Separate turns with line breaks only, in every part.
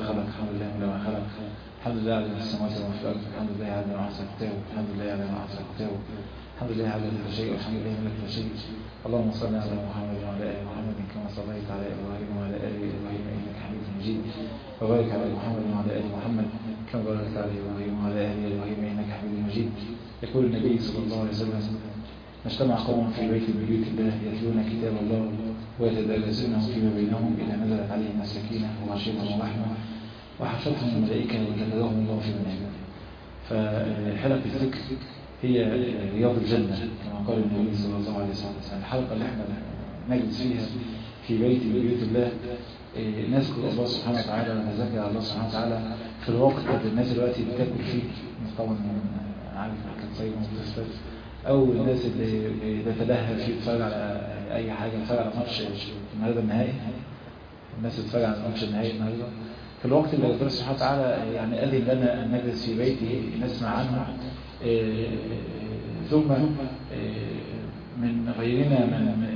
خلق الحمد لله من ما خلق الحمد لله على السماوات وما في الأرض الحمد لله على ما أحسن كتابه الحمد لله على ما أحسن كتابه الحمد لله على كل شيء والحمد لله من كل شيء اللهم صل على محمد وعلى آل محمد كما صليت على إبراهيم وعلى آل إبراهيم إنك حميد مجيد وبارك على محمد وعلى آل محمد كما باركت على إبراهيم وعلى آل إبراهيم إنك حميد مجيد يقول النبي صلى الله عليه وسلم اجتمع قوم في بيت من بيوت الله يتلون كتاب الله ويتدارسونه فيما بينهم إذا نزلت عليهم السكينة وغشيتهم الرحمة وحفتهم الملائكة وذكرهم الله في منامه فحلقة الذكر هي رياض الجنة كما قال النبي صلى الله عليه وسلم الحلقة اللي احنا نجلس فيها في بيت من بيوت الله نذكر الله سبحانه وتعالى ونذكر الله سبحانه وتعالى في الوقت اللي الناس دلوقتي بتاكل فيه طبعا عارف كان صايم ومستشفى او الناس اللي بتتلهى فيه بتتفرج على اي حاجه بتتفرج على ماتش النهارده النهائي الناس بتتفرج على ماتش النهائي النهارده في الوقت اللي ربنا سبحانه وتعالى يعني أذن لنا أن نجلس في بيته نسمع عنه ثم من غيرنا من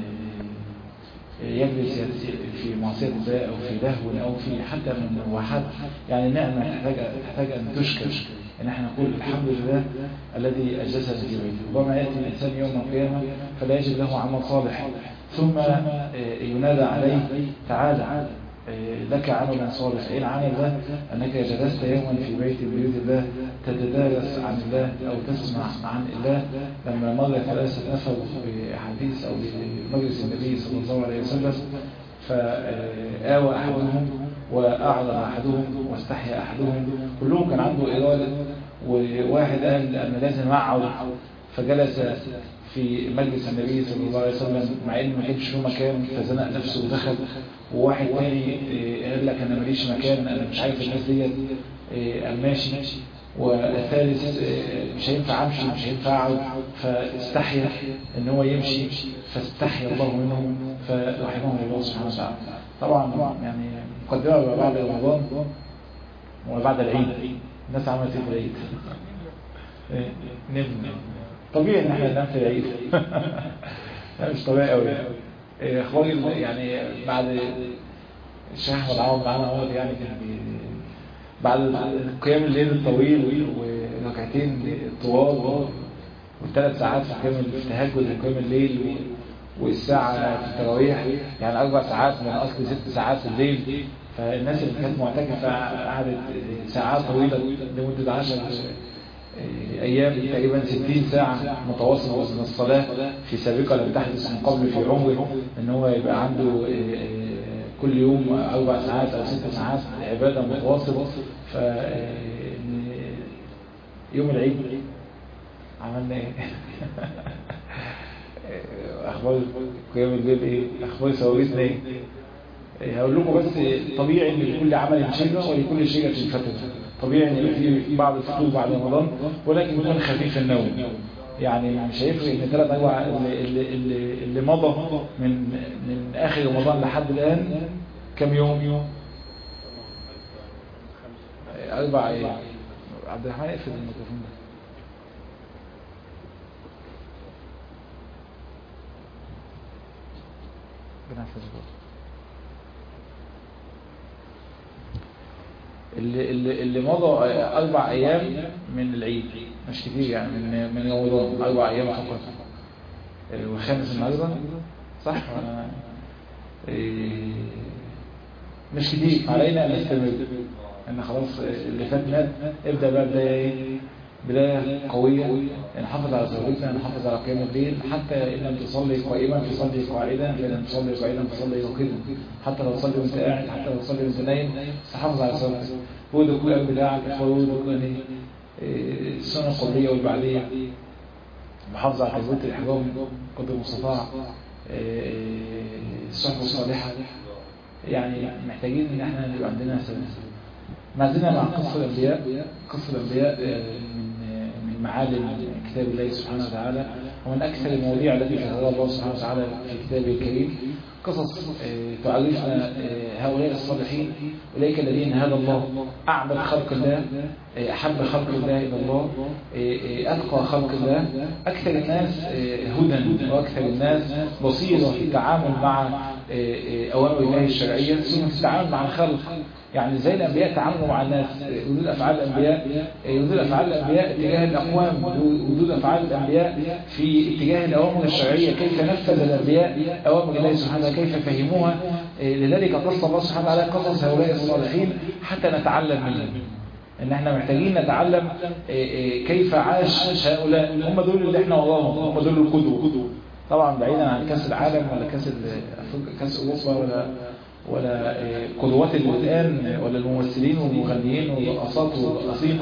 يجلس في معصية الله أو في لهو أو في حتى من مروحات يعني نعمة تحتاج, تحتاج أن تشكر ان احنا نقول الحمد لله الذي أجلسنا في بيته ربما يأتي الإنسان يوم القيامة فلا يجد له عمل صالح ثم ينادى عليه تعالى لك عمل صالح ايه العمل ده انك جلست يوما في بيت بيوت الله تتدارس عن الله او تسمع عن الله لما مر ثلاثة نفر بحديث او بمجلس النبي صلى الله عليه وسلم فآوى احدهم واعرض احدهم واستحيا احدهم كلهم كان عنده اراده وواحد قال انا لازم اقعد فجلس في مجلس النبي صلى الله عليه وسلم مع ان ما كانش له مكان فزنق نفسه ودخل وواحد تاني قال لك انا ماليش مكان انا مش عارف الناس ديت قال ماشي والثالث مش هينفع امشي مش هينفع اقعد فاستحيا ان هو يمشي فاستحيا الله منه فرحمه الله سبحانه وتعالى طبعا يعني مقدمه بعد رمضان وبعد العيد الناس عملت ايه في العيد نبني طبيعي ان احنا ننام في العيد مش طبيعي قوي اخواني يعني بعد الشيخ احمد عوض معانا اهوت يعني كان بعد قيام الليل الطويل وركعتين طوال والثلاث ساعات في قيام التهجد وقيام الليل والساعة في التراويح يعني أربع ساعات من أصل ست ساعات في الليل فالناس اللي كانت معتكفة قعدت ساعات طويلة لمدة 10 أيام تقريبا 60 ساعة متواصلة من الصلاة في سابقة لم تحدث من قبل في عمره ان هو يبقى عنده كل يوم أربع ساعات أو ست ساعات عبادة متواصلة ف يوم العيد عملنا ايه اخبار قيام الليل ايه اخبار سوابيتنا ايه هقول لكم بس طبيعي ان لكل عمل شجره ولكل شجره فتره طبيعي ان يبقى في بعض الفطور بعد رمضان ولكن يكون خفيف النوم يعني مش هيفرق ان ثلاث اربع اللي, اللي, اللي, اللي مضى من من اخر رمضان لحد الان كم يوم يوم اربع ايام عبد الرحمن اقفل الميكروفون ده بنحفظ اللي, اللي, اللي مضى أربع أيام من العيد مش كتير يعني من من رمضان أربع أيام فقط والخامس النهارده صح ولا مش كتير علينا أن نستمر أن خلاص اللي فات مات ابدأ بقى بداية إيه بداية قوية نحافظ على صلاتنا نحافظ على قيام الليل حتى إن لم تصلي قائما تصلي قاعدا فإن لم تصلي قاعدا تصلي راكدا حتى لو تصلي وانت قاعد حتى لو تصلي وانت نايم تحافظ على صلاتك هو ده كل بتاعك هو ده كل السنة القبلية والبعدية محافظة على تزويد الإحرام قدر المستطاع الصحبة الصالحة يعني محتاجين إن احنا يبقى عندنا سنة ما زلنا مع قصة الأنبياء قصة الأنبياء من من معالم كتاب الله سبحانه وتعالى ومن أكثر المواضيع التي ذكرها الله سبحانه وتعالى في كتابه الكريم قصص تعرفنا هؤلاء الصالحين أولئك الذين هدى الله أعبد خلق الله أحب خلق الله إلى الله أتقى خلق الله أكثر الناس هدى وأكثر الناس بصيرة في التعامل مع أوامر الله الشرعية ثم في التعامل مع الخلق يعني ازاي الانبياء تعاملوا مع الناس ردود افعال الانبياء ردود افعال الانبياء تجاه الاقوام ردود افعال الانبياء في اتجاه الاوامر الشرعيه كيف نفذ الانبياء اوامر الله سبحانه وتعالى كيف فهموها لذلك قص الله سبحانه وتعالى قصص هؤلاء الصالحين حتى نتعلم منهم ان احنا محتاجين نتعلم كيف عاش هؤلاء هم دول اللي احنا وراهم هم دول القدوه طبعا بعيدا عن كاس العالم ولا كاس كاس اوروبا ولا ولا قدوات الان ولا الممثلين والمغنيين والرقصات والرقاصين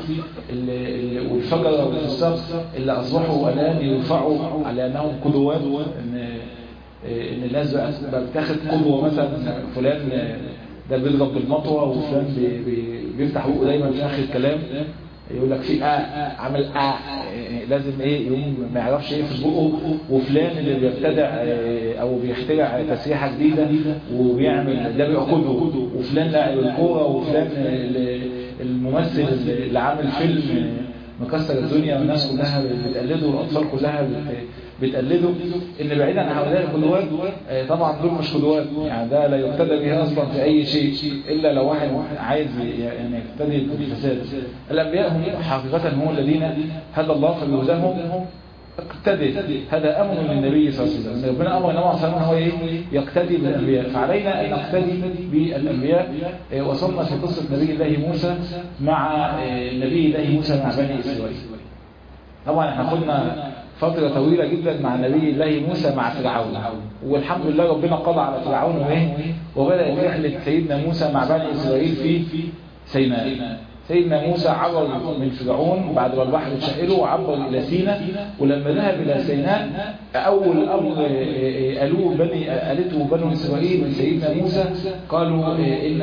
والفجر والفساق اللي اصبحوا الان يرفعوا على انهم قدوات ان ان الناس بقى بتاخد قدوه مثلا فلان ده بيضرب بالمطوه وفلان بي بي بيفتح بقه دايما في اخر الكلام يقول لك في آه عمل آه لازم ايه يقوم ما يعرفش ايه في بقه وفلان اللي بيبتدع او بيخترع تسريحه جديده وبيعمل ده بيبقى قدوه وفلان لاعب الكوره وفلان الممثل اللي عامل فيلم مكسر الدنيا والناس كلها بتقلده والاطفال كلها بتقلده ان بعيدا عن هؤلاء القدوات طبعا دول مش قدوات يعني ده لا يقتدى به اصلا في اي شيء الا لو واحد عايز يعني يقتدي بالفساد الانبياء هم حقيقه هم الذين هدى الله فبهداهم اقتدي هذا امر من النبي صلى الله عليه وسلم ربنا امر النبي صلى الله عليه وسلم هو ايه يقتدي بالانبياء فعلينا ان نقتدي بالانبياء وصلنا في قصه نبي الله موسى مع نبي الله موسى مع بني اسرائيل طبعا احنا خدنا فترة طويلة جدا مع نبي الله موسى مع فرعون والحمد لله ربنا قضى على فرعون وايه وبدأت رحلة سيدنا موسى مع بني إسرائيل في سيناء سيدنا موسى عبر من فرعون بعد ما البحر اتشقله وعبر إلى سيناء ولما ذهب إلى سيناء أول أمر قالوه بني قالته بنو إسرائيل لسيدنا موسى قالوا إن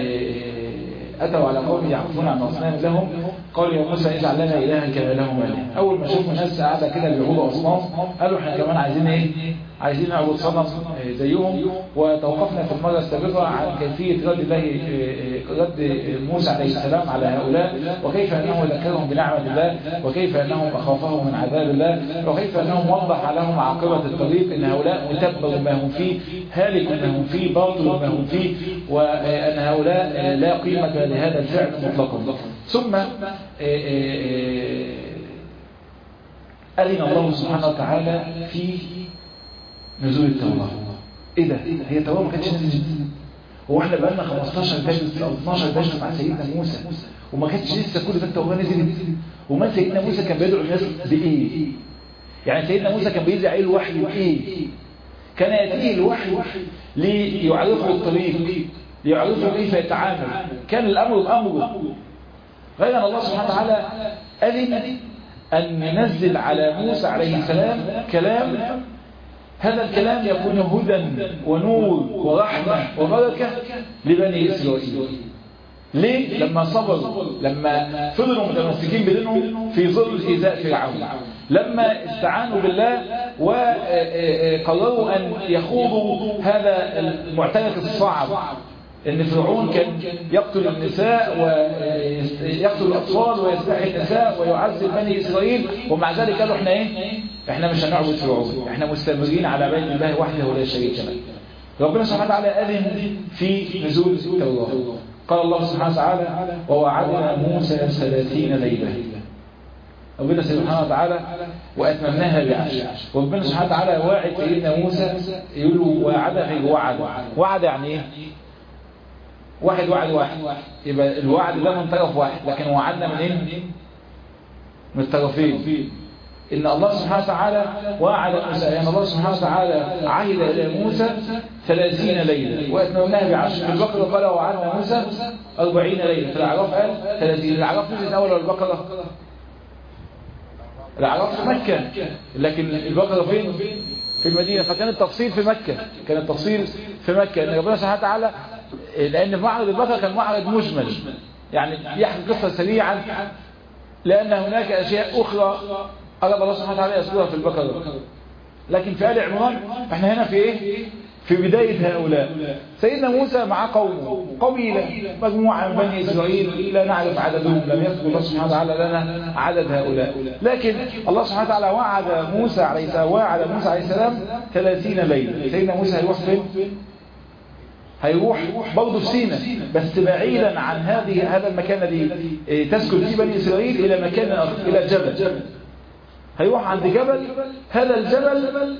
أتوا على قوم يعرفون عن أصنام لهم قالوا يا موسى اجعل لنا إلها كما لهم إله أول ما شافوا ناس قاعدة كده بيعبدوا أصنام قالوا احنا كمان عايزين إيه؟ عايزين نعبد صنم زيهم وتوقفنا في المرة السابقة عن كيفية رد الله رد موسى عليه السلام على هؤلاء وكيف أنه ذكرهم بنعمة الله وكيف أنهم أخافهم من عذاب الله وكيف أنهم وضح لهم عاقبة الطريق أن هؤلاء متبر ما هم فيه هالك ما هم فيه باطل ما هم فيه وأن هؤلاء لا قيمة لهذا الفعل مطلقا ثم أذن الله سبحانه وتعالى في نزول التوراة ايه ده هي التوراة ما كانتش نزلت هو احنا بقى لنا 15 درس او 12 درس مع سيدنا موسى وما كانتش لسه كل ده التوراة نزلت وما سيدنا موسى كان بيدعو الناس بايه يعني سيدنا موسى كان بيدعي عليه الوحي بايه كان يأتيه الوحي ليعرفه الطريق ليعرفه كيف يتعامل كان الامر بامره غير ان الله سبحانه وتعالى اذن ان ينزل على موسى عليه السلام كلام هذا الكلام يكون هدى ونور ورحمة وبركة لبني إسرائيل ليه؟ لما صبروا لما فضلوا متمسكين بدينهم في ظل إيذاء فرعون لما استعانوا بالله وقرروا أن يخوضوا هذا المعترك الصعب ان فرعون كان يقتل النساء ويقتل الاطفال ويستحي النساء ويعذب بني اسرائيل ومع ذلك قالوا احنا ايه احنا مش هنعبد فرعون احنا مستمرين على بيت الله وحده ولا شريك له ربنا سبحانه وتعالى اذن في نزول التوراه قال الله سبحانه وتعالى ووعدنا موسى ثلاثين ليله ربنا سبحانه وتعالى واتممناها بعشر ربنا سبحانه وتعالى واعد سيدنا موسى يقول له وعد غير وعد وعد يعني ايه واحد وعد واحد يبقى الوعد ده من طرف واحد لكن وعدنا من ايه من الطرفين ان الله سبحانه وتعالى وعد موسى يعني الله سبحانه وتعالى عهد الى موسى ثلاثين ليلة واتممناها بعشر في البقرة قال وعدنا موسى أربعين ليلة في الأعراف قال ثلاثين الأعراف نزلت أول ولا البقرة الأعراف في مكة لكن البقرة فين في المدينة فكان التفصيل في مكة كان التفصيل في مكة ان ربنا سبحانه وتعالى لأن في معرض البقرة كان معرض مجمل يعني يحكي قصة سريعا لأن هناك أشياء أخرى أراد الله سبحانه وتعالى يذكرها في البقرة لكن في آل عمران احنا هنا في إيه؟ في بداية هؤلاء سيدنا موسى مع قومه قبيلة مجموعة من بني إسرائيل لا نعرف عددهم لم يذكر الله سبحانه وتعالى لنا عدد هؤلاء لكن الله سبحانه وتعالى وعد موسى عليه السلام وعد موسى عليه السلام 30 ليلة سيدنا موسى هيروح فين؟ هيروح برضه في سينا بس بعيدا عن هذه هذا المكان الذي تسكن فيه بني إسرائيل إلى مكان آخر إلى جبل هيروح عند جبل هذا الجبل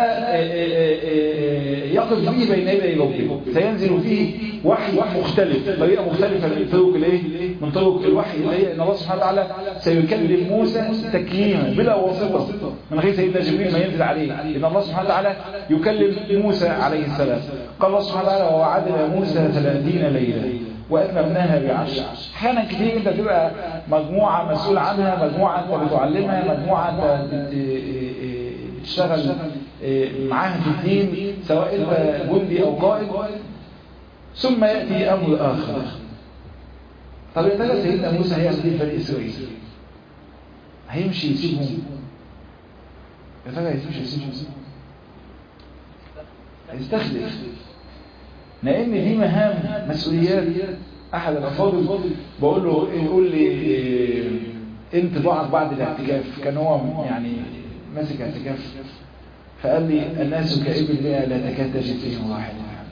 سيقف به بين يدي ربه سينزل فيه وحي مختلف طريقة مختلفة من طرق الايه من طرق الوحي اللي هي ان الله سبحانه وتعالى سيكلم موسى تكليما بلا واسطة من غير سيدنا جبريل ما ينزل عليه ان الله سبحانه وتعالى يكلم موسى عليه السلام قال الله سبحانه وتعالى ووعدنا موسى ثلاثين ليلة وأتممناها بعشر أحيانا كتير أنت تبقى مجموعة مسؤول عنها مجموعة أنت بتعلمها مجموعة أنت بتشتغل معاها في الدين سواء أنت جندي أو قائد ثم يأتي أمر آخر طب يا ترى سيدنا موسى هيعمل ايه في بني إسرائيل؟ هيمشي يسيبهم يا ترى هيمشي يسيبهم هيستخلف لان دي مهام مسؤوليات احد الافاضل بقول له إيه قول لي إيه انطباعك بعد الاعتكاف كان هو يعني ماسك اعتكاف فقال لي الناس كابل بها لا تكاد تجد فيهم واحد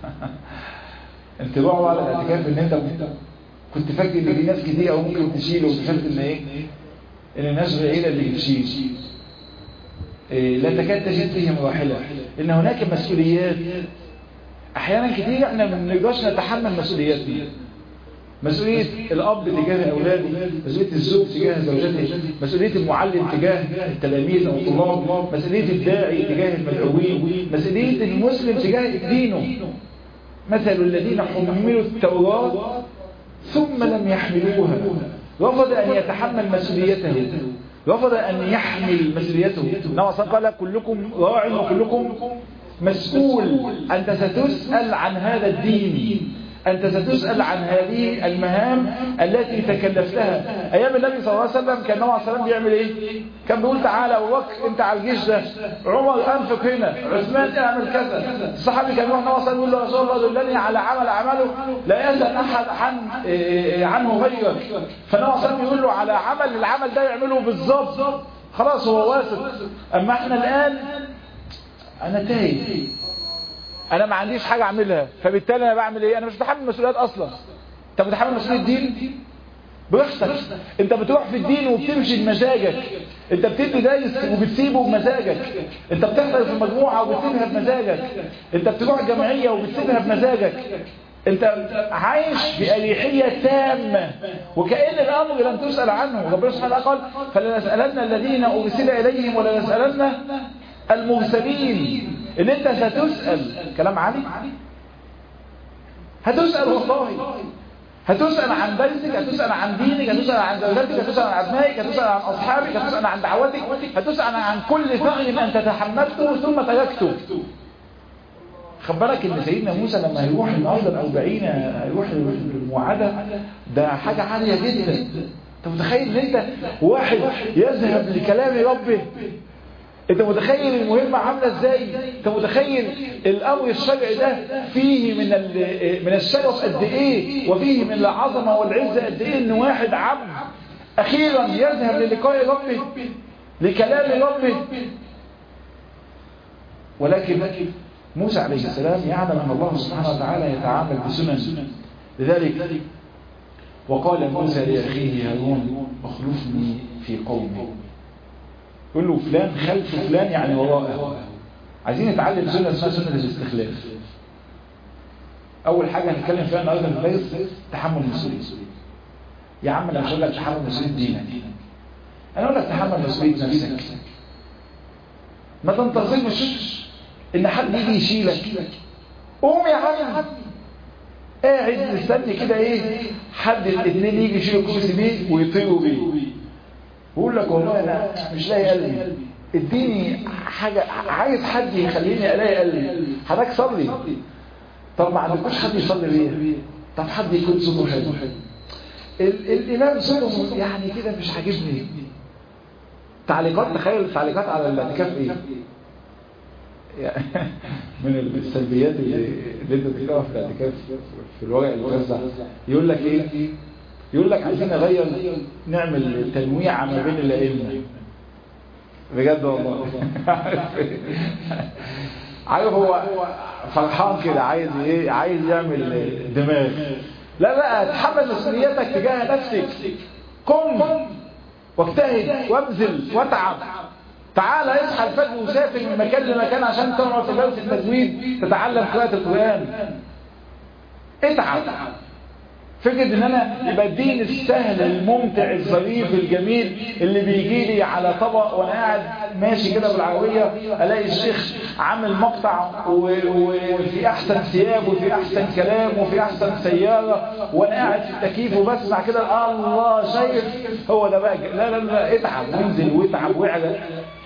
انطباعه بعد الاعتكاف ان انت كنت فاكر ان في ناس كتير او ممكن تشيل واكتشفت ان ايه ان الناس قليله اللي بتشيل إيه لا تكاد تجد فيهم راحله ان هناك مسؤوليات احيانا كتير احنا ما بنقدرش نتحمل مسؤولياتنا مسؤولية الأب تجاه أولاده مسؤولية الزوج تجاه زوجته مسؤولية المعلم تجاه التلاميذ أو الطلاب مسؤولية الداعي تجاه المدعوين مسؤولية المسلم تجاه دينه مثل الذين حملوا التوراة ثم لم يحملوها رفض أن يتحمل مسؤوليته رفض أن يحمل مسؤوليته نوع قال كلكم راع وكلكم مسؤول أنت ستسأل عن هذا الدين أنت ستسأل عن هذه المهام التي تكلفتها أيام النبي صلى الله عليه وسلم كان النبي صلى الله عليه وسلم بيعمل إيه؟ كان بيقول تعالى أبو بكر أنت على الجيش ده عمر أنفق هنا عثمان اعمل كذا الصحابي كان يروح النبي صلى الله عليه وسلم يقول له رسول الله دلني على عمل أعمله لا يسأل أحد عن عنه غيرك فالنبي صلى الله عليه وسلم يقول له على عمل العمل ده يعمله بالظبط خلاص هو واثق أما احنا الآن أنا تايه انا ما عنديش حاجة اعملها فبالتالي انا بعمل ايه انا مش بتحمل مسؤوليات اصلا انت بتحمل مسؤولية الدين براحتك انت بتروح في الدين وبتمشي بمزاجك انت بتدي دايس وبتسيبه بمزاجك انت بتحضر في مجموعة وبتسيبها بمزاجك انت بتروح جمعية وبتسيبها بمزاجك انت عايش بأريحية تامة وكأن الامر لم تسأل عنه ربنا سبحانه قال فلنسألن الذين ارسل اليهم ولنسألن المرسلين ان انت ستسأل كلام علي هتسأل والله هتسأل عن بيتك هتسأل عن دينك هتسأل عن زوجتك هتسأل عن أبنائك هتسأل عن أصحابك هتسأل عن دعوتك هتسأل عن كل ثغر أنت تحملته ثم تركته خد بالك ان سيدنا موسى لما هيروح الارض الاربعين هيروح الموعدة ده حاجة عالية جدا انت متخيل ان انت واحد يذهب لكلام ربه انت متخيل المهمة عاملة ازاي انت متخيل الامر الشرعي ده فيه من من الشرف قد ايه وفيه من العظمة والعزة قد ايه ان واحد عبد اخيرا يذهب للقاء ربه لكلام ربه ولكن موسى عليه السلام يعلم ان الله سبحانه وتعالى يتعامل بسنن لذلك وقال موسى لاخيه هارون اخلفني في قومي يقول له فلان خلف فلان يعني وراءه عايزين نتعلم سنة اسمها سنة الاستخلاف أول حاجة هنتكلم فيها النهارده في البيت تحمل المسؤولية يا عم أنا مش هقول لك تحمل مسؤولية دينك أنا أقول لك تحمل مسؤولية نفسك ما تنتظرش إن حد يجي يشيلك قوم يا عم قاعد مستني كده إيه حد الاثنين يجي يشيلوا الكرسي بيه ويطيروا بيه بقول لك والله انا مش لاقي قلبي اديني حاجة عايز حد يخليني الاقي قلبي حضرتك صلي طب ما عندكوش حد يصلي بيه طب حد يكون صوته حلو الامام صوته يعني كده مش عاجبني تعليقات تخيل التعليقات على الاعتكاف ايه من السلبيات اللي, اللي انت بتقراها في الاعتكاف في الورق الموزع يقول لك ايه يقول لك عايزين نغير نعمل تنويع ما بين الائمه بجد والله عارف هو فرحان كده عايز ايه عايز يعمل دماغ لا لا تحمل مسؤوليتك تجاه نفسك قم واجتهد وابذل واتعب تعال اصحى الفجر وسافر من مكان لمكان عشان تقعد في جلسه التجويد تتعلم قراءه القران اتعب فكرة ان انا يبقى الدين السهل الممتع الظريف الجميل اللي بيجي لي على طبق وانا قاعد ماشي كده بالعربية الاقي الشيخ عامل مقطع وفي احسن ثياب وفي احسن كلام وفي احسن سيارة وانا قاعد في التكييف وبسمع كده الله شايف هو ده بقى لا لا لا اتعب وانزل واتعب واعلى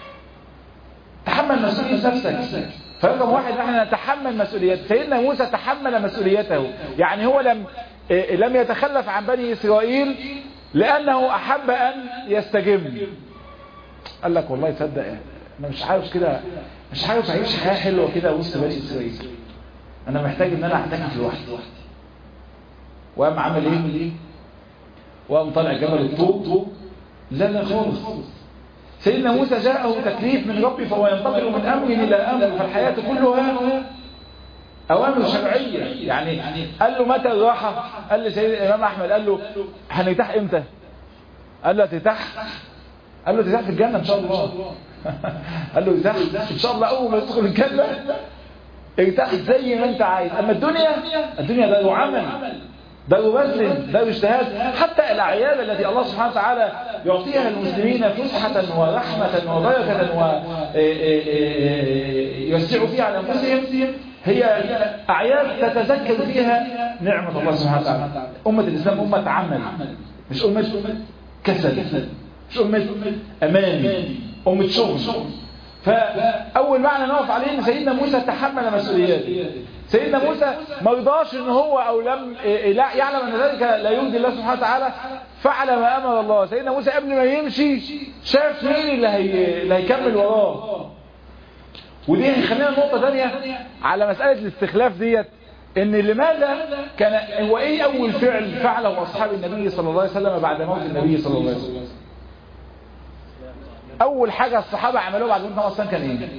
تحمل مسؤولية نفسك فرقم واحد احنا نتحمل مسؤوليته سيدنا موسى تحمل مسؤوليته يعني هو لم لم يتخلف عن بني إسرائيل لأنه أحب أن يستجم قال لك والله تصدق أنا مش عارف كده مش عارف أعيش حياة حلوة كده وسط بني إسرائيل أنا محتاج إن أنا أعتكف لوحدي وقام عمل إيه؟ وقام طالع جبل الطوب لا لا خالص سيدنا موسى جاءه تكليف من ربي فهو ينتقل من أمر إلى أمر فالحياة كلها أوامر شرعية يعني قال له متى الراحة قال لي سيد الإمام أحمد قال له هنرتاح إمتى قال له ترتاح قال له ترتاح في الجنة إن شاء الله قال له ارتاح إن شاء الله أول ما تدخل الجنة ارتاح زي ما أنت عايز أما الدنيا الدنيا ده عمل ده بذل ده اجتهاد حتى الأعياد التي الله سبحانه وتعالى يعطيها المسلمين فسحة ورحمة وبركة ويوسع فيها على أنفسهم هي أعياد تتذكر فيها نعمة الله سبحانه وتعالى أمة الإسلام أمة عمل مش أمة كسل مش أمة أماني أمة شغل فأول معنى نقف عليه أن سيدنا موسى تحمل مسؤولياته سيدنا موسى ما رضاش ان هو او لم لا يعلم ان ذلك لا يرضي الله سبحانه وتعالى فعل ما امر الله سيدنا موسى قبل ما يمشي شاف مين اللي, هي... اللي هيكمل وراه ودي هيخلينا نقطة ثانية على مسألة الاستخلاف ديت ان لماذا كان هو ايه اول فعل فعله اصحاب النبي صلى الله عليه وسلم بعد موت النبي صلى الله عليه وسلم اول حاجة الصحابة عملوها بعد موت النبي اصلا كان ايه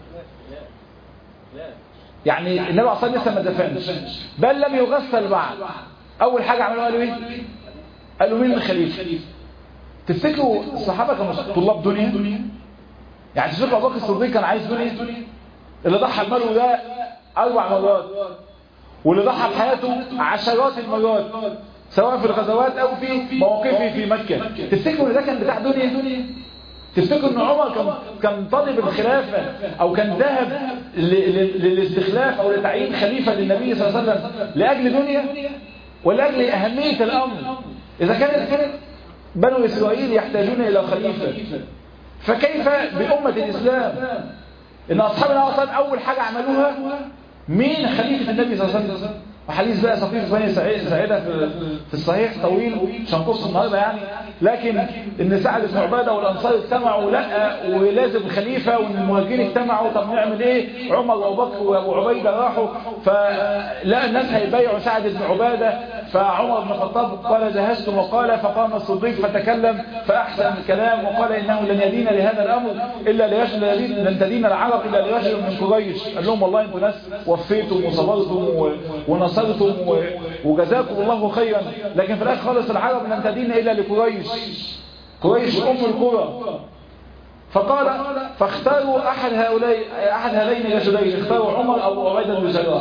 يعني النبي اصلا لسه ما دفنش بل لم يغسل بعد اول حاجة عملوها قالوا ايه قالوا مين الخليفة تفتكروا الصحابة كانوا طلاب دنيا يعني تفتكروا ابو بكر الصديق كان عايز دنيا اللي ضحى بماله ده اربع مرات واللي ضحى بحياته عشرات المرات سواء في الغزوات او في مواقفه في مكة تفتكروا ان ده كان بتاع دنيا تفتكروا ان عمر كان كان طالب الخلافة او كان ذهب للاستخلاف او لتعيين خليفة للنبي صلى الله عليه وسلم لاجل دنيا ولا اجل اهمية الامر اذا كانت كانت بنو اسرائيل يحتاجون الى خليفة فكيف بأمة الاسلام ان اصحابنا اصلا اول حاجة عملوها مين خليفة النبي صلى الله عليه وسلم وحديث بقى صفيف بني سعيدة في الصحيح طويل مش هنقص النهارده يعني لكن ان سعد بن عباده والانصار اجتمعوا لا ولازم خليفه والمهاجرين اجتمعوا طب نعمل ايه عمر وابو بكر وابو عبيده راحوا فلا الناس هيبايعوا سعد بن عباده فعمر بن الخطاب قال جهزتم وقال فقام الصديق فتكلم فاحسن الكلام وقال انه لن يدين لهذا الامر الا لرجل لن تدين العرب الا لرجل من قريش قال لهم والله انتم ناس وفيتم وصبرتم ونصرتم نصرتم وجزاكم الله خيرا لكن في الاخر خالص العرب لن تدين الا لقريش قريش ام القرى فقال فاختاروا احد هؤلاء احد هذين الرجلين اختاروا عمر او عبيده بن جراح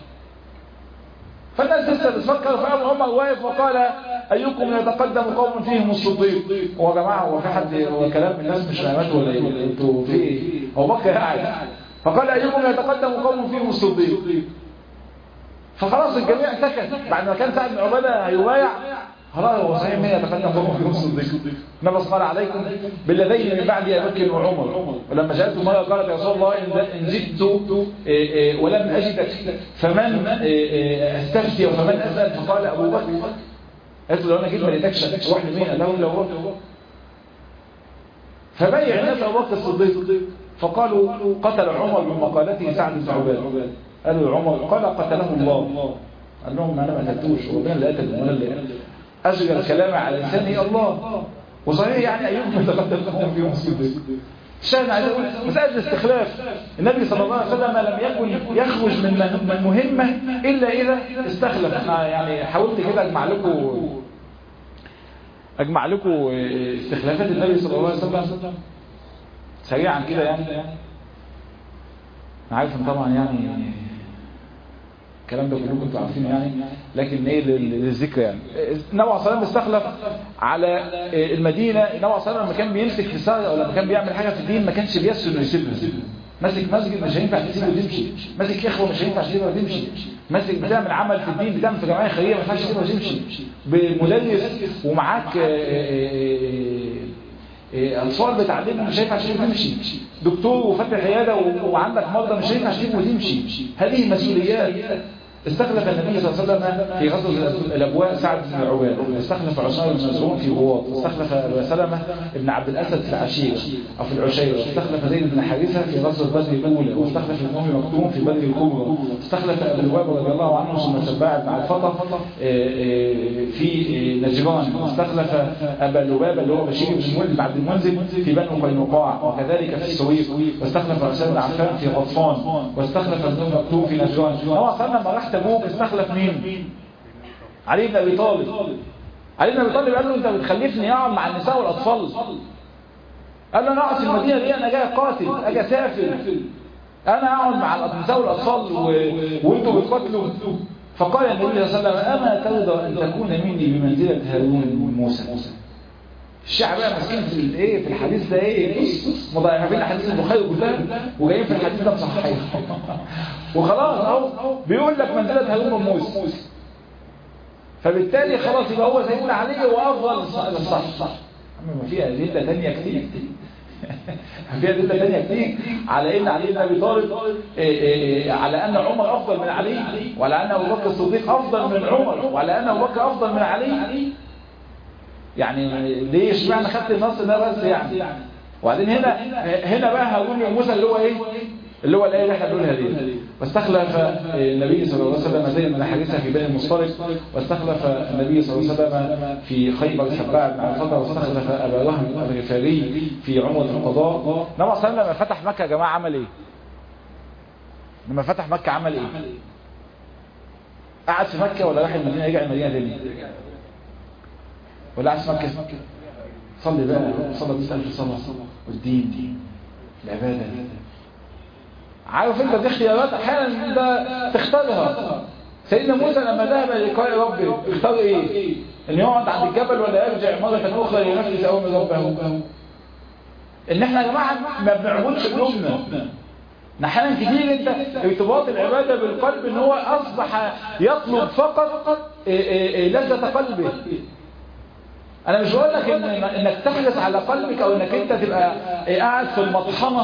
فالناس لسه بتفكر فقام عمر واقف وقال ايكم يتقدم قوم فيهم الصديق هو يا جماعه هو في حد هو كلام الناس مش فاهمات ولا ايه انتوا في ايه هو بكر قاعد فقال ايكم يتقدم قوم فيهم الصديق فخلاص الجميع سكت بعد ما كان سعد بن عباده هيبايع خلاص هو صحيح مين يتقدم قوم فيهم الصديق النبي قال عليكم بالذين من بعد ابي بكر وعمر ولما جاءته مره قالت يا رسول الله ان زدت ولم اجدك فمن استفتي وفمن اسال فقال ابو بكر قالت له لو انا جيت ما لقيتكش روح لمين قال لهم لو هو فبايع الناس ابو بكر الصديق فقالوا قتل عمر من مقالته سعد بن عباده قالوا عمر قال قتله الله قال لهم انا ما قتلتوش ربنا اللي قتل وانا اللي اجرى الكلام على لسانه الله وصحيح يعني ايوب يتقدم لهم في يوم الصديق الشاهد عايز اقول مساله الاستخلاف النبي صلى الله عليه وسلم لم يكن يخرج من من مهمه الا اذا استخلف انا يعني حاولت كده اجمع لكم اجمع لكم استخلافات النبي صلى الله عليه وسلم سريعا كده يعني انا عارف ان طبعا يعني الكلام ده كلكم انتوا عارفينه يعني لكن ايه للذكر يعني النبي صلى الله عليه وسلم استخلف على المدينه النبي صلى الله عليه وسلم لما كان بيمسك في ساعه او لما كان بيعمل حاجه في الدين ما كانش بيسر انه يسيبها ماسك مسجد مش هينفع تسيبه وتمشي ماسك اخوه مش هينفع تسيبه وتمشي ماسك بتعمل عمل في الدين بتعمل في جمعيه خيريه ما ينفعش تسيبه وتمشي بمدرس ومعاك اطفال بتعلمهم مش هينفع تسيبه وتمشي دكتور وفاتح عياده وعندك مرضى مش هينفع تسيبه وتمشي هذه مسؤوليات استخلف النبي صلى الله عليه وسلم في غزوة الأبواء سعد بن عباد استخلف عثمان بن مزعون في غواط استخلف أبا سلمة بن عبد الأسد في العشيرة أو في العشيرة استخلف زيد بن حارثة في غزوة بدر الأولى واستخلف ابن أم مكتوم في بدر الكبرى استخلف أبو لباب رضي الله عنه ثم سباع بن الفطر في نجران واستخلف أبا لباب اللي هو بشير بن ولد عبد المنزل في بنو قينقاع وكذلك في السويق واستخلف عثمان بن عفان في غطفان واستخلف ابن أم مكتوم في نجران هو صلى لما راح تبوك استخلف مين علي بن ابي طالب علي بن ابي طالب قال له انت بتخلفني اقعد مع النساء والاطفال قال له انا اقعد في المدينه دي انا جاي قاتل اجي اسافر انا اقعد مع النساء والاطفال و... وانتوا بتقاتلوا فقال النبي صلى الله عليه وسلم اما ترضى ان تكون مني بمنزله هارون وموسى الشعب بقى ماسكين في الايه في الحديث ده ايه بص مضاعفين احاديث البخاري كلها وجايين في الحديث ده مصححين وخلاص اهو بيقول لك منزله هارون وموسى فبالتالي خلاص يبقى هو سيدنا علي وافضل الصح اما فيها ادله ثانيه كتير فيها ادله ثانيه كتير على ان علي بن ابي طالب على ان عمر افضل من علي وعلى ان ابو بكر الصديق افضل من عمر وعلى ان ابو بكر افضل من علي يعني ليه اشمعنى خدت النص ده بس يعني وبعدين هنا هنا بقى هارون وموسى اللي هو ايه اللي هو الايه اللي احنا بنقولها دي واستخلف النبي صلى الله عليه وسلم زيد بن حارثه في بني المصطلق واستخلف النبي صلى الله عليه وسلم في خيبر سباع بن الفضل واستخلف ابا وهب الغفاري في عمره القضاء النبي صلى الله عليه وسلم لما فتح مكه يا جماعه عمل ايه؟ لما فتح مكه عمل ايه؟ قعد في مكه ولا راح المدينه رجع المدينه تاني؟ ولا قعد في مكه؟ صلي بقى صلى 100000 صلاه والدين العباده عارف انت دي اختيارات احيانا انت تختارها سيدنا موسى لما ذهب للقاء ربه اختار ايه ان يقعد عند الجبل ولا يرجع مرة اخرى لنفس اوامر ربه ان احنا يا جماعه ما بنعبدش قلوبنا احيانا كتير انت ارتباط العباده بالقلب ان هو اصبح يطلب فقط لذة قلبه انا مش بقول لك إن انك تحرص على قلبك او انك انت تبقى قاعد في المطحنه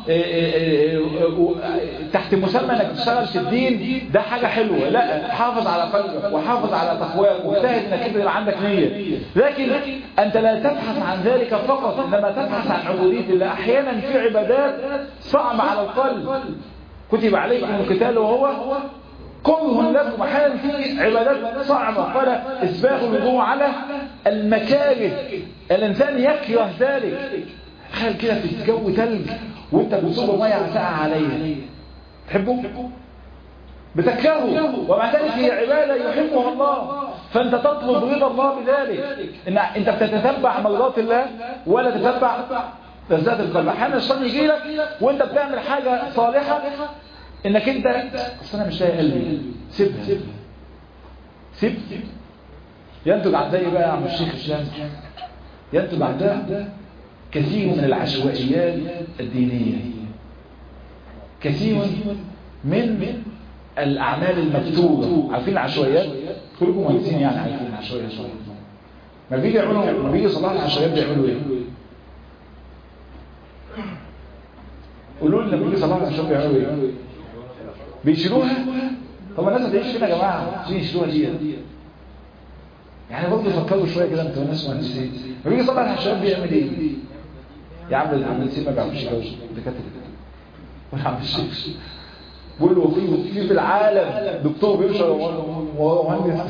تحت مسمى انك تشتغل في الدين ده حاجه حلوه لا حافظ على قلبك وحافظ على تقواك واجتهد انك انت يبقى عندك نيه لكن انت لا تبحث عن ذلك فقط انما تبحث عن عبوديه الله احيانا في عبادات صعبه على القلب كتب عليكم القتال وهو كره لكم احيانا في عبادات صعبه قال اسباغ الوضوء على المكاره الانسان يكره ذلك تخيل كده في الجو ثلج وانت بتصب ميه ساقعه عليها تحبه بتكرهه ومع ذلك هي عباده يحبها الله فانت تطلب رضا الله بذلك ان انت بتتتبع مرضات الله ولا تتبع لذات القلب احيانا الشيطان يجي لك وانت بتعمل حاجه صالحه انك انت اصل انا مش لاقي قلبي سيبها سيب ينتج عن ذلك بقى يا عم الشيخ الشام ينتج عن ده كثير من العشوائيات الدينية كثير من الأعمال المكتوبة عارفين العشوائيات كلكم مهندسين يعني عارفين العشوائيات ما بيجي يعملوا ما بيجي صلاح العشوائيات بيعملوا ايه قولوا لي لما بيجي صلاح العشوائيات بيعملوا ايه بيشيلوها طب الناس هتعيش فين يا جماعه عشان يشيلوها دي يعني برضه فكروا شويه كده انتوا ناس مهندسين لما بيجي صلاح العشوائيات بيعمل ايه يا عم المهندسين ما بيعرفوش يجوزوا دكاتره ولا عم الشيخ بيقول له في في في العالم دكتور بيمشي وهو مهندس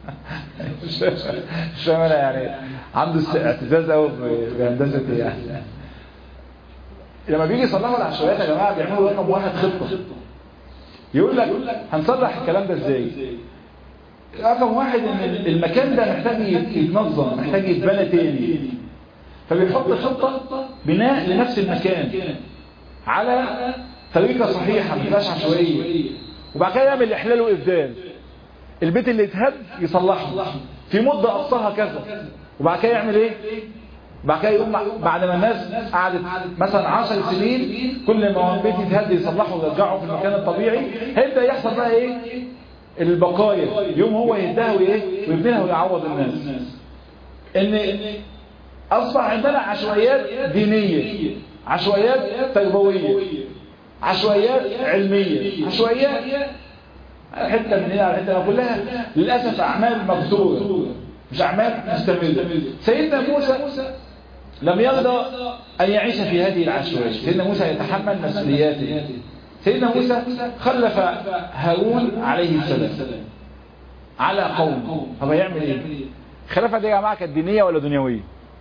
مش فاهم انا يعني عنده اعتزاز قوي بهندسه يعني لما بيجي يصلحوا العشوائيات يا جماعه بيعملوا رقم واحد خطه يقول لك هنصلح الكلام ده ازاي رقم واحد ان المكان ده محتاج يتنظم محتاج يتبنى تاني فبيحط خطه بناء لنفس المكان على طريقه صحيحه ما تبقاش عشوائيه وبعد كده يعمل احلال وابدال البيت اللي اتهد يصلحه في مده اقصاها كذا وبعد كده يعمل ايه بعد كده يقوم بعد ما الناس قعدت مثلا 10 سنين كل ما البيت يتهد يصلحه ويرجعه في المكان الطبيعي هيبدا يحصل بقى ايه البقايا يوم هو يهدها وايه ويبنيها ويعوض الناس ان اصبح عندنا عشوائيات دينيه عشوائيات تربويه عشوائيات علميه عشوائيات حته من هنا على حته كلها للاسف اعمال مكسوره مش اعمال مستمره سيدنا موسى لم يرضى ان يعيش في هذه العشوائيه سيدنا موسى يتحمل مسؤولياته سيدنا موسى خلف هارون عليه السلام على قوم طب هيعمل ايه الخلافه دي يا جماعه كانت دينيه ولا دنيويه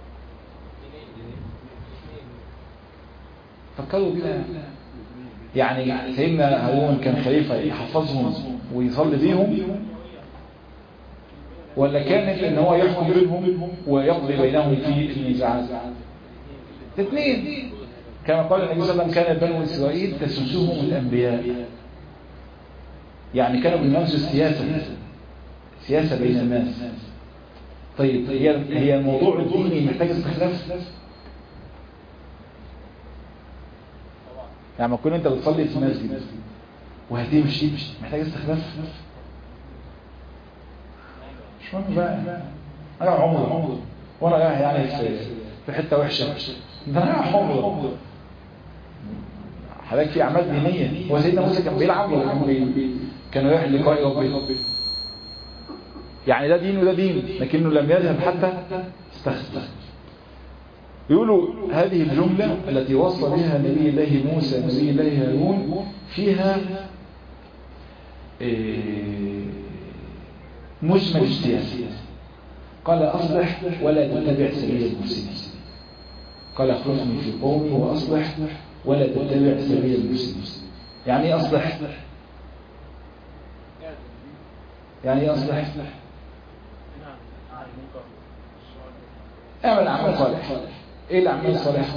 فكروا كده يعني سيدنا هارون كان خليفه يحفظهم ويصلي بيهم ولا كانت ان هو يحكم بينهم ويقضي بينهم في النزاعات اثنين كما قال النبي صلى الله عليه وسلم كان بنو اسرائيل تسوسهم الانبياء يعني كانوا بيمارسوا السياسه سياسه بين الناس طيب هي هي الموضوع الديني محتاج استخلاف يعني لما تكون انت بتصلي في مسجد وهتمشي محتاج استخلاف مش مهم بقى انا عمره وانا رايح يعني في في حته وحشه ده انا رايح عمره حضرتك في اعمال دينيه هو سيدنا موسى كان بيلعب ولا كان بي... كان رايح لقاء ربه يعني ده دين وده دين لكنه لم يذهب حتى استخدم يقولوا هذه الجملة التي وصى بها نبي الله موسى نبي الله هارون فيها مجمل السياسة قال أصلح ولا تتبع سبيل المفسدين قال اخرجني في قومي وأصلح ولا تتبع سبيل المفسدين يعني ايه أصلح يعني ايه أصلح اعمل أعمال صالح ايه الأعمال الصالحة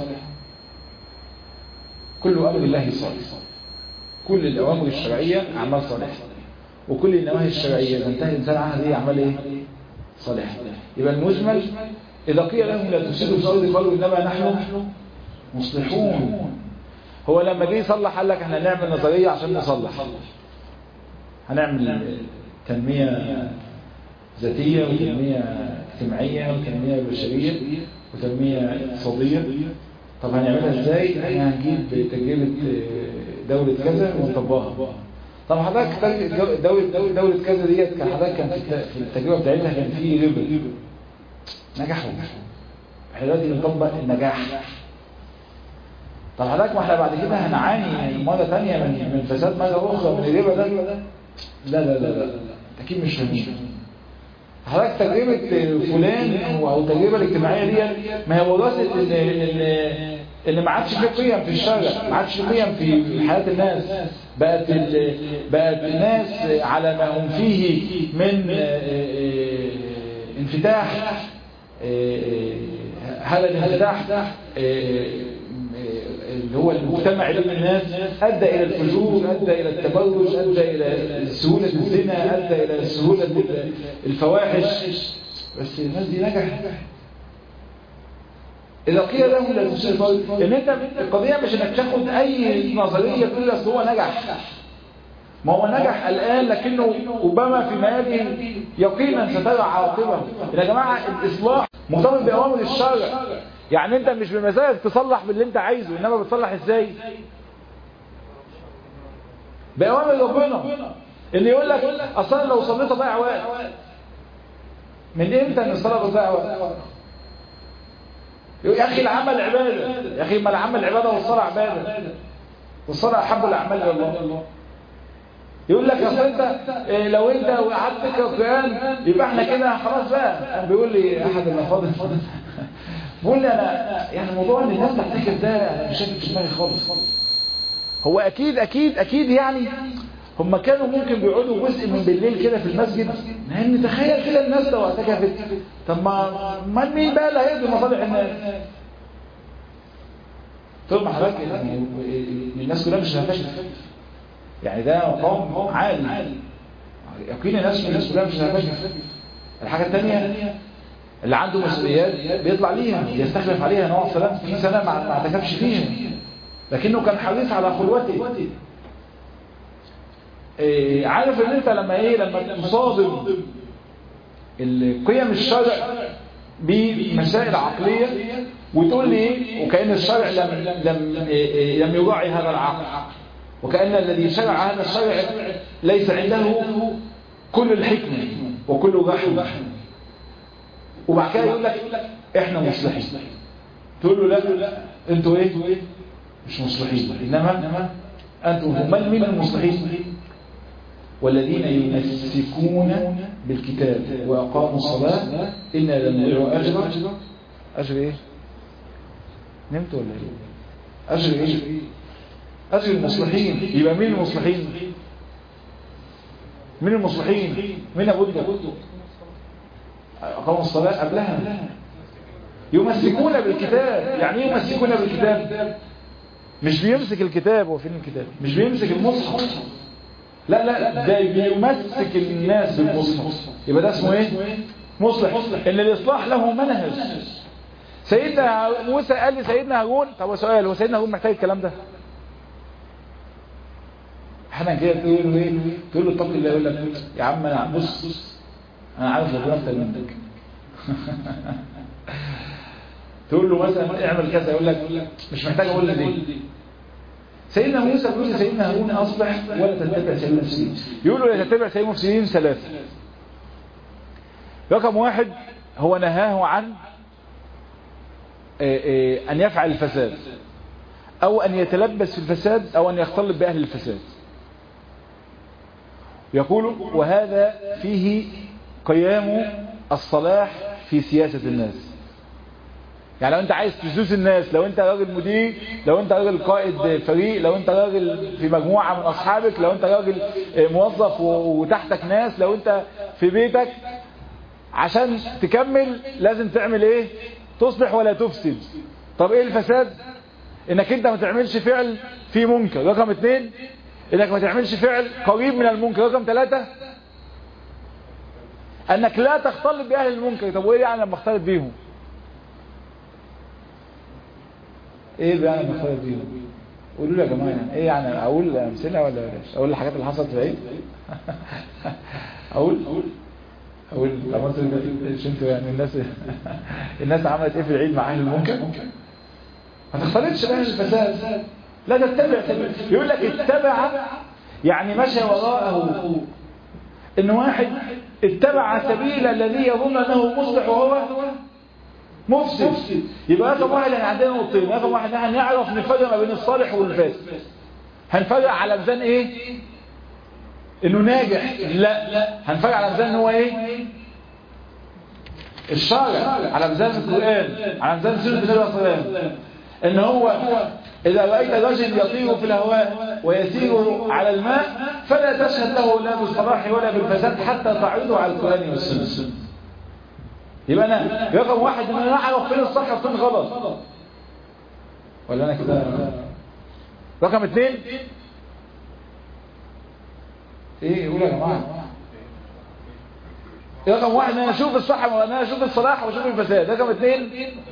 كل أمر الله صالح كل الأوامر الشرعية أعمال صالحة وكل النواهي الشرعية إذا انتهى الإنسان عنها دي أعمال إيه؟ صالحة يبقى المجمل إذا قيل لهم لا تفسدوا في الأرض قالوا إنما نحن مصلحون هو لما جه يصلح قال لك احنا هنعمل نظرية عشان نصلح هنعمل تنمية ذاتية وتنمية اجتماعية وتنمية بشرية وتنمية اقتصادية طب هنعملها ازاي؟ احنا هنجيب تجربة دولة كذا ونطبقها طب حضرتك دولة دولة دولة كذا ديت كان حضرتك كان في التجربة بتاعتها كان في ربا نجحوا احنا دلوقتي بنطبق النجاح طب حضرتك ما احنا بعد كده هنعاني مرة ثانية من من فساد مرة أخرى من الربا ده لا لا لا لا أكيد مش فاهمين حضرتك تجربة فلان أو التجربة الاجتماعية دي ما هي وراثة إن إن إن ما عادش في قيم في الشارع ما عادش في قيم في حياة الناس بقت بقت الناس على ما هم فيه من انفتاح هذا الانفتاح اللي هو المجتمع بين الناس أدى إلى الفجور أدى إلى التبرج أدى إلى سهولة الزنا أدى إلى سهولة الفواحش بس الناس دي نجحت إذا قيل لهم لا تفسدوا إن أنت القضية مش إنك تاخد أي نظرية تقول أصل هو نجح ما هو نجح الآن لكنه ربما في مآله يقينا سترى عواقبه يا جماعة الإصلاح مرتبط بأوامر الشرع يعني أنت مش بمزاجك تصلح باللي أنت عايزه إنما بتصلح إزاي بأوامر ربنا اللي يقول لك أصلا لو صليت ضيع وقت من إمتى إن الصلاة بتضيع وقت يا أخي العمل عبادة يا أخي ما العمل عبادة والصلاة عبادة والصلاة أحب الأعمال إلى الله يقول لك اصل انت إيه لو انت قعدت تقرا القران يبقى احنا كده خلاص بقى بيقول لي احد الافاضل بيقول لي انا يعني موضوع ان الناس تحتكر ده انا مش شايف في دماغي خالص هو اكيد اكيد اكيد يعني هم كانوا ممكن بيقعدوا جزء من بالليل كده في المسجد لان تخيل كده الناس لو اعتكفت طب ما ما مين بقى اللي هيقضي مصالح الناس طول ما حضرتك الناس كلها مش هتعتكف يعني ده مقام عالي يقين الناس الناس كلها مش هتعتكف الحاجه الثانيه اللي عنده مسؤوليات بيطلع ليها يستخلف عليها نوع سلام في سنه ما اعتكفش فيها لكنه كان حريص على خلوته إيه عارف ان انت لما ايه لما تصادم القيم الشرع بمسائل عقلية وتقول لي ايه وكأن الشرع لم لم إيه لم يراعي هذا العقل وكأن الذي شرع هذا الشرع ليس عنده كل الحكمة وكل الرحمة وبعد كده يقول لك احنا مصلحين تقول له لا انتوا ايه مش مصلحين انما انتم هم من المصلحين والذين يمسكون بالكتاب وأقاموا الصلاة إنا لم نضيع أجر أجر إيه؟ نمت ولا إيه؟ أجر إيه؟ أجر المصلحين يبقى مين المصلحين؟ مين المصلحين؟ مين أبو أقاموا الصلاة قبلها يمسكون بالكتاب يعني ايه يمسكون بالكتاب مش بيمسك الكتاب هو فين الكتاب مش بيمسك المصحف لا لا ده بيمسك الناس بالمصحف يبقى ده اسمه ايه مصلح ان الاصلاح له منهج سيدنا موسى قال لي سيدنا هارون طب سؤال هو سيدنا هارون محتاج الكلام ده احنا كده تقول له ايه تقول له اتق الله يقول لك يا عم انا بص انا عارف ربنا اكتر منك تقول له مثلا اعمل كذا يقول لك مش محتاج اقول لك دي سيدنا موسى بيقول لسيدنا هارون اصلح ولا تتبع سبيل المفسدين يقولوا لا تتبع سبيل المفسدين ثلاثه رقم واحد هو نهاه عن ان يفعل الفساد او ان يتلبس في الفساد او ان يختلط باهل الفساد يقول وهذا فيه قيام الصلاح في سياسة الناس يعني لو انت عايز تسوس الناس لو انت راجل مدير لو انت راجل قائد فريق لو انت راجل في مجموعة من اصحابك لو انت راجل موظف وتحتك ناس لو انت في بيتك عشان تكمل لازم تعمل ايه تصلح ولا تفسد طب ايه الفساد انك انت ما تعملش فعل فيه منكر رقم اتنين انك ما تعملش فعل قريب من المنكر رقم ثلاثة انك لا تختلط باهل المنكر طب وايه يعني لما اختلط بيهم ايه بقى لما اختلط بيهم قولوا لي يا جماعه يعني ايه يعني اقول امثله ولا بلاش اقول الحاجات اللي حصلت في العيد اقول اقول طب انتوا انتوا يعني الناس الناس عملت ايه في العيد مع اهل المنكر ما تختلطش باهل الفساد لا تتبع سبيل يقول لك اتبع يعني مشى وراءه ان واحد اتبع سبيل الذي يظن انه مصلح وهو مفسد يبقى رقم واحد احنا عندنا نقطتين رقم واحد احنا هنعرف نفرق ما بين الصالح والفاسد هنفرق على ميزان ايه انه ناجح لا لا هنفرق على ميزان ان هو ايه الشارع على ميزان القران على ميزان سنه النبي صلى الله عليه وسلم ان هو إذا رأيت رجل يطير في الهواء ويسير على الماء فلا تشهد له لا بالصلاح ولا بالفساد حتى تعرضه على القرآن والسنة يبقى أنا رقم واحد إن أنا أعرف فين الصح وفين غلط ولا أنا كده رقم اثنين إيه قول يا جماعة رقم واحد ان انا اشوف الصح وان انا اشوف الصلاح واشوف الفساد رقم اثنين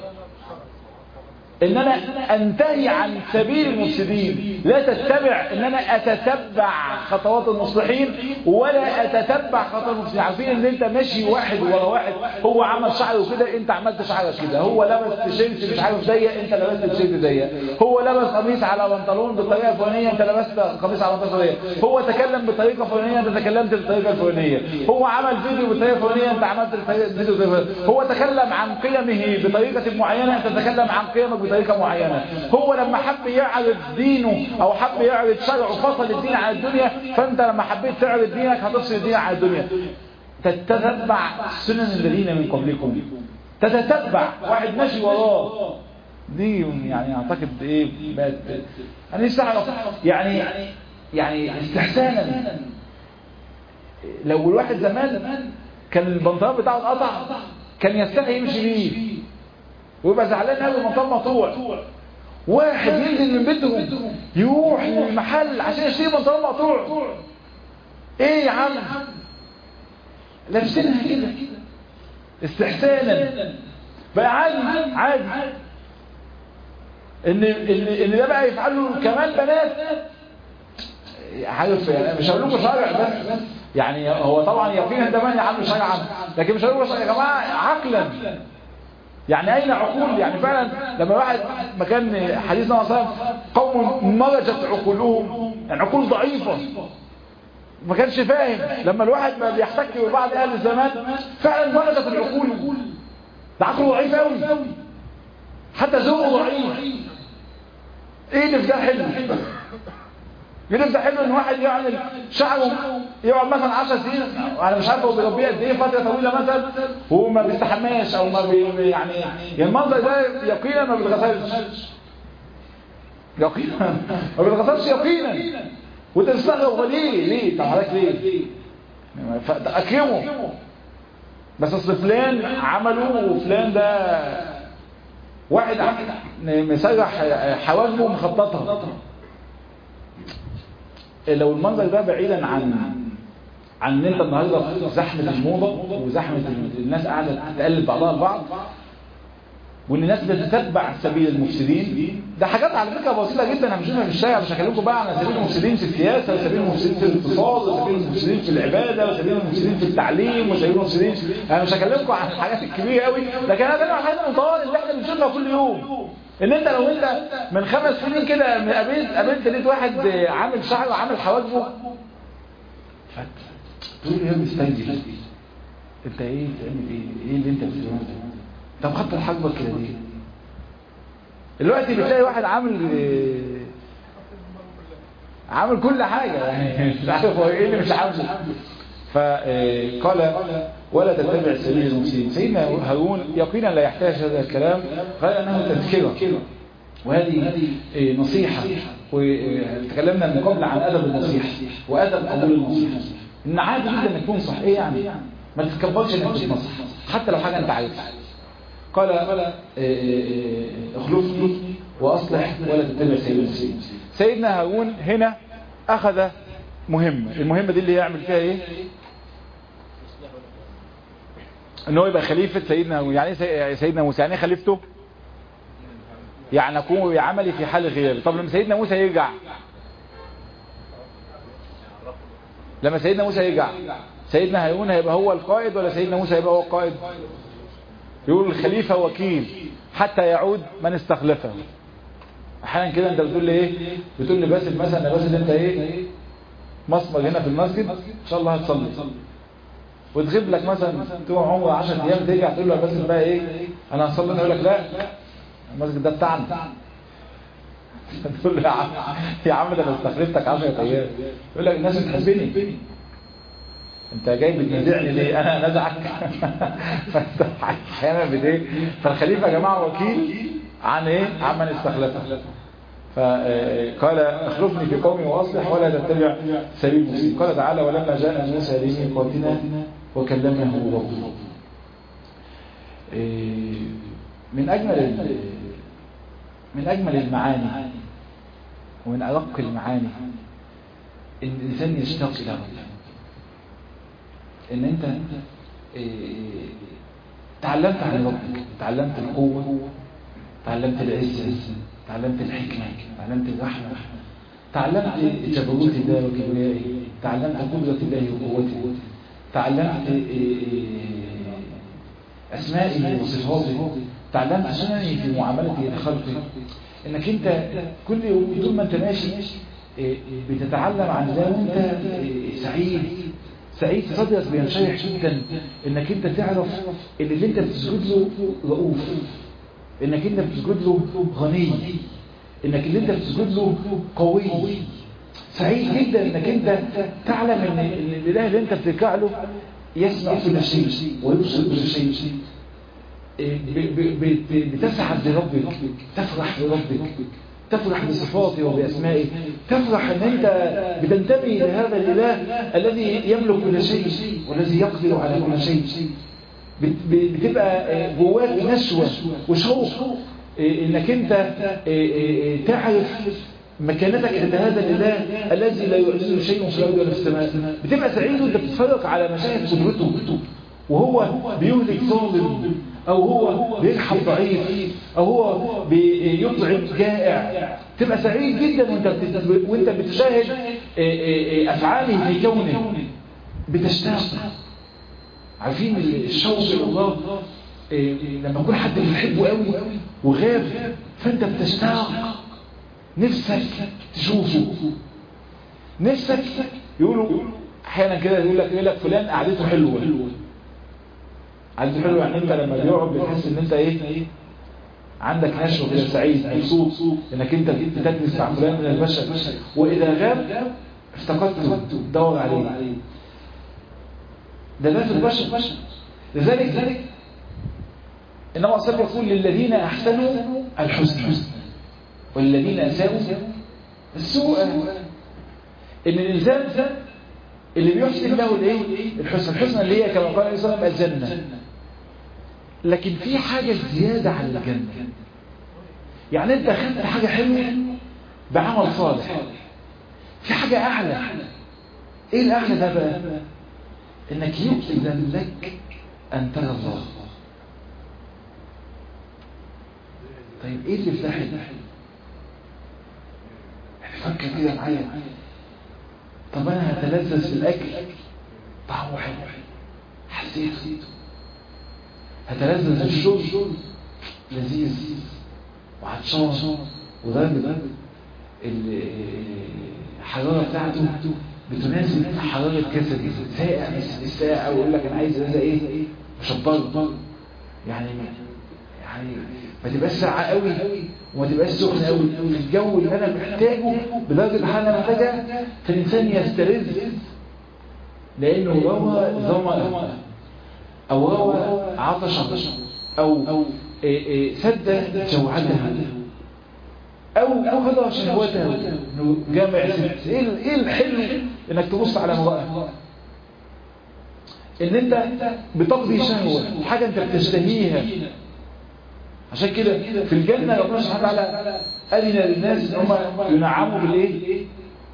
ان انا انتهي عن سبيل المفسدين لا تتبع ان انا اتتبع خطوات المصلحين ولا اتتبع خطوات المفسدين عارفين ان انت ماشي واحد ورا واحد هو عمل شعره كده انت عملت شعرك كده هو لبس تيشيرت مش عارف ضيق انت لبست تيشيرت ضيق هو لبس قميص على بنطلون بالطريقه الفلانيه انت لبست قميص على بنطلون ضيق هو تكلم بطريقه فلانيه انت تكلمت بالطريقه الفلانيه هو عمل فيديو بالطريقه الفلانيه انت عملت الفيديو هو تكلم عن قيمه بطريقه معينه انت تتكلم عن قيمك بطريقة معينة هو لما حب يعرض دينه او حب يعرض شرعه فصل الدين عن الدنيا فانت لما حبيت تعرض دينك هتفصل الدين عن الدنيا تتتبع سنن الذين من قبلكم تتتبع واحد ماشي وراه دي يعني اعتقد ايه بقت انا لسه اعرف يعني يعني استحسانا لو الواحد زمان كان البنطلون بتاعه اتقطع كان يستحي يمشي بيه ويبقى زعلان قوي البنطلون مقطوع واحد ينزل من بيتهم يروح للمحل عشان يشتري بنطلون مقطوع ايه يا عم لابسينها كده استحسانا بقى عادي عادي ان ان ان ده بقى يفعله كمان بنات عارف يعني مش هقول لكم شرع بس يعني هو طبعا يقينا ده مانع عنه شرعا لكن مش هقول لكم يا جماعه عقلا يعني اين عقول يعني فعلا لما واحد مكان حديثنا صلى الله عليه وسلم قوم مرجت عقولهم يعني عقول ضعيفه ما كانش فاهم لما الواحد ما بيحتك ببعض اهل الزمان فعلا مرجت العقول ده عقله ضعيف قوي حتى ذوقه ضعيف ايه اللي في ده حلو اللي في ده حلو ان واحد يعمل شعره يقعد مثلا 10 سنين انا مش عارف هو بيربيه قد ايه فتره طويله مثلا وهو ما بيستحماش او ما بي يعني يعني المنظر ده يقينا ما بيتغسلش يقينا ما بيتغسلش يقينا وانت تستغرب هو ليه ليه طب حضرتك ليه اكرمه بس اصل فلان عمله وفلان ده واحد مسرح حواجبه ومخططها لو المنظر ده بعيدا عن عن ان انت النهارده زحمه الموضه وزحمه الناس قاعده تقلب بعضها البعض وان الناس بتتبع سبيل المفسدين ده حاجات على فكره بسيطه جدا انا بشوفها في الشارع مش هكلمكم بقى عن سبيل المفسدين في السياسه وسبيل المفسدين في الاقتصاد وسبيل المفسدين في العباده وسبيل المفسدين في التعليم وسبيل المفسدين انا مش هكلمكم عن الحاجات الكبيره قوي لكن انا بتكلم عن الحاجات المتواضعه اللي احنا بنشوفها كل يوم ان انت لو انت من خمس سنين كده قابلت قابلت لقيت واحد عامل شعره وعامل حواجبه تقول له يا مستنجل انت ايه بتعمل ايه ايه اللي انت بتعمله ده طب خط حاجبك كده ليه دلوقتي بتلاقي واحد عامل عامل كل حاجة يعني مش عارف هو ايه اللي مش عامله فقال ولا تتبع سبيل المفسدين سيدنا هارون يقينا لا يحتاج هذا الكلام قال انه تذكره وهذه نصيحة وتكلمنا من قبل عن أدب النصيحة وأدب قبول النصيحة إن عادي جدا إنك تنصح إيه يعني ما تتكبرش إنك تنصح حتى لو حاجة أنت عارفها قال اخلفني وأصلح ولا تتبع سبيل المفسدين سيدنا هارون هنا أخذ مهمة المهمة دي اللي يعمل فيها إيه ان هو يبقى خليفة سيدنا هارون يعني ايه سيدنا موسى يعني ايه خليفته يعني اكون بعملي في حال غيابي طب لما سيدنا موسى يرجع لما سيدنا موسى يرجع سيدنا هارون هيبقى هو القائد ولا سيدنا موسى هيبقى هو القائد يقول الخليفة وكيل حتى يعود من استخلفه احيانا كده انت بتقول لي ايه بتقول لي باسل مثلا يا باسل انت ايه مصمر هنا في المسجد ان شاء الله هتصلي وتغيب لك مثلا تروح عمره 10 ايام ترجع تقول له يا باسل بقى ايه انا هصلي يقول لك لا المسجد ده بتاعنا تقول له يا عم يا عم ده انا استخلفتك 10 ايام يقول لك الناس بتحبني انت جاي بتنزعني ليه انا نزعك فانت احيانا بايه فالخليفه يا جماعه وكيل عن ايه عن من استخلفه فقال اخلفني في قومي واصلح ولا تتبع سبيل المفسدين قال تعالى ولما جاء موسى لميقاتنا وكلمه ربه من اجمل من اجمل المعاني ومن ارق المعاني ان الانسان يشتاق الى ربه ان انت تعلمت عن ربك تعلمت القوه تعلمت العزه تعلمت الحكمة تعلمت الرحمة تعلمت جبروت الله وكبريائه تعلمت قدرة الله وقوته تعلمت أسمائه وصفاته تعلمت سننه في معاملته لخلقه انك انت كل يوم طول ما انت ماشي بتتعلم عن ده وانت سعيد سعيد صدرك بينشرح جدا انك انت تعرف ان اللي انت بتسجد له رؤوف انك انت بتسجد له غني انك اللي انت بتسجد له قوي سعيد جدا انك انت تعلم ان الاله اللي انت بتركع له يسمع كل شيء ويبصر كل شيء بتسعد لربك تفرح لربك تفرح بصفاته وبأسمائه تفرح ان انت بتنتمي لهذا الاله الذي يملك كل شيء والذي يقدر على كل شيء بتبقى جواك نشوة وشوق انك انت تعرف مكانتك عند هذا الاله الذي لا يعجزه شيء في الارض ولا في السماء بتبقى سعيد وانت بتتفرج على مشاهد قدرته وهو بيهلك ظالم او هو بيرحم ضعيف او هو بيطعم جائع تبقى سعيد جدا وانت وانت بتشاهد افعاله في كونه بتشتاق عارفين الشوق الى الله لما يكون حد بتحبه قوي وغاب فانت بتشتاق نفسك تشوفه نفسك يقولوا احيانا كده يقول لك يقول لك فلان قعدته حلوه قعدته حلوه يعني انت لما بيقعد بتحس ان انت ايه عندك نشوه كده سعيد مبسوط انك انت بتجلس مع فلان من البشر واذا غاب افتقدته دور عليه ده ده في البشر لذلك انما اصلا يقول للذين احسنوا الحسنى والذين اساءوا السوء ان الانسان اللي بيحسن له الايه الحسن الحسنى اللي هي كما قال عليه الصلاه والسلام الجنه لكن في حاجه زياده عن الجنه يعني انت خدت حاجه حلوه بعمل صالح في حاجه اعلى ايه الاعلى ده بقى انك يؤذن لك ان ترى الله طيب ايه اللي في ده حلو فكر كده معايا طب انا هتلذذ في الاكل طعمه حلو حسيته هتلذذ في الشرب لذيذ وعطشان ودرجة الحرارة بتاعته بتناسب حرارة جسدي ساقع الساقع ويقول لك انا عايز هذا ايه مشبر يعني يعني ما تبقاش ساقعه قوي وما تبقاش سخنه قوي الجو اللي انا محتاجه بدرجه الحراره انا محتاجها فالانسان يسترز لانه روى ظما او روى عطشا او سد جوعته او او هذا شهوته انه جامع ست ايه الحلو انك تبص على امراه ان انت بتقضي شهوه حاجه انت بتشتهيها عشان كده في الجنة ربنا سبحانه وتعالى أذن للناس ان هم ينعموا بالايه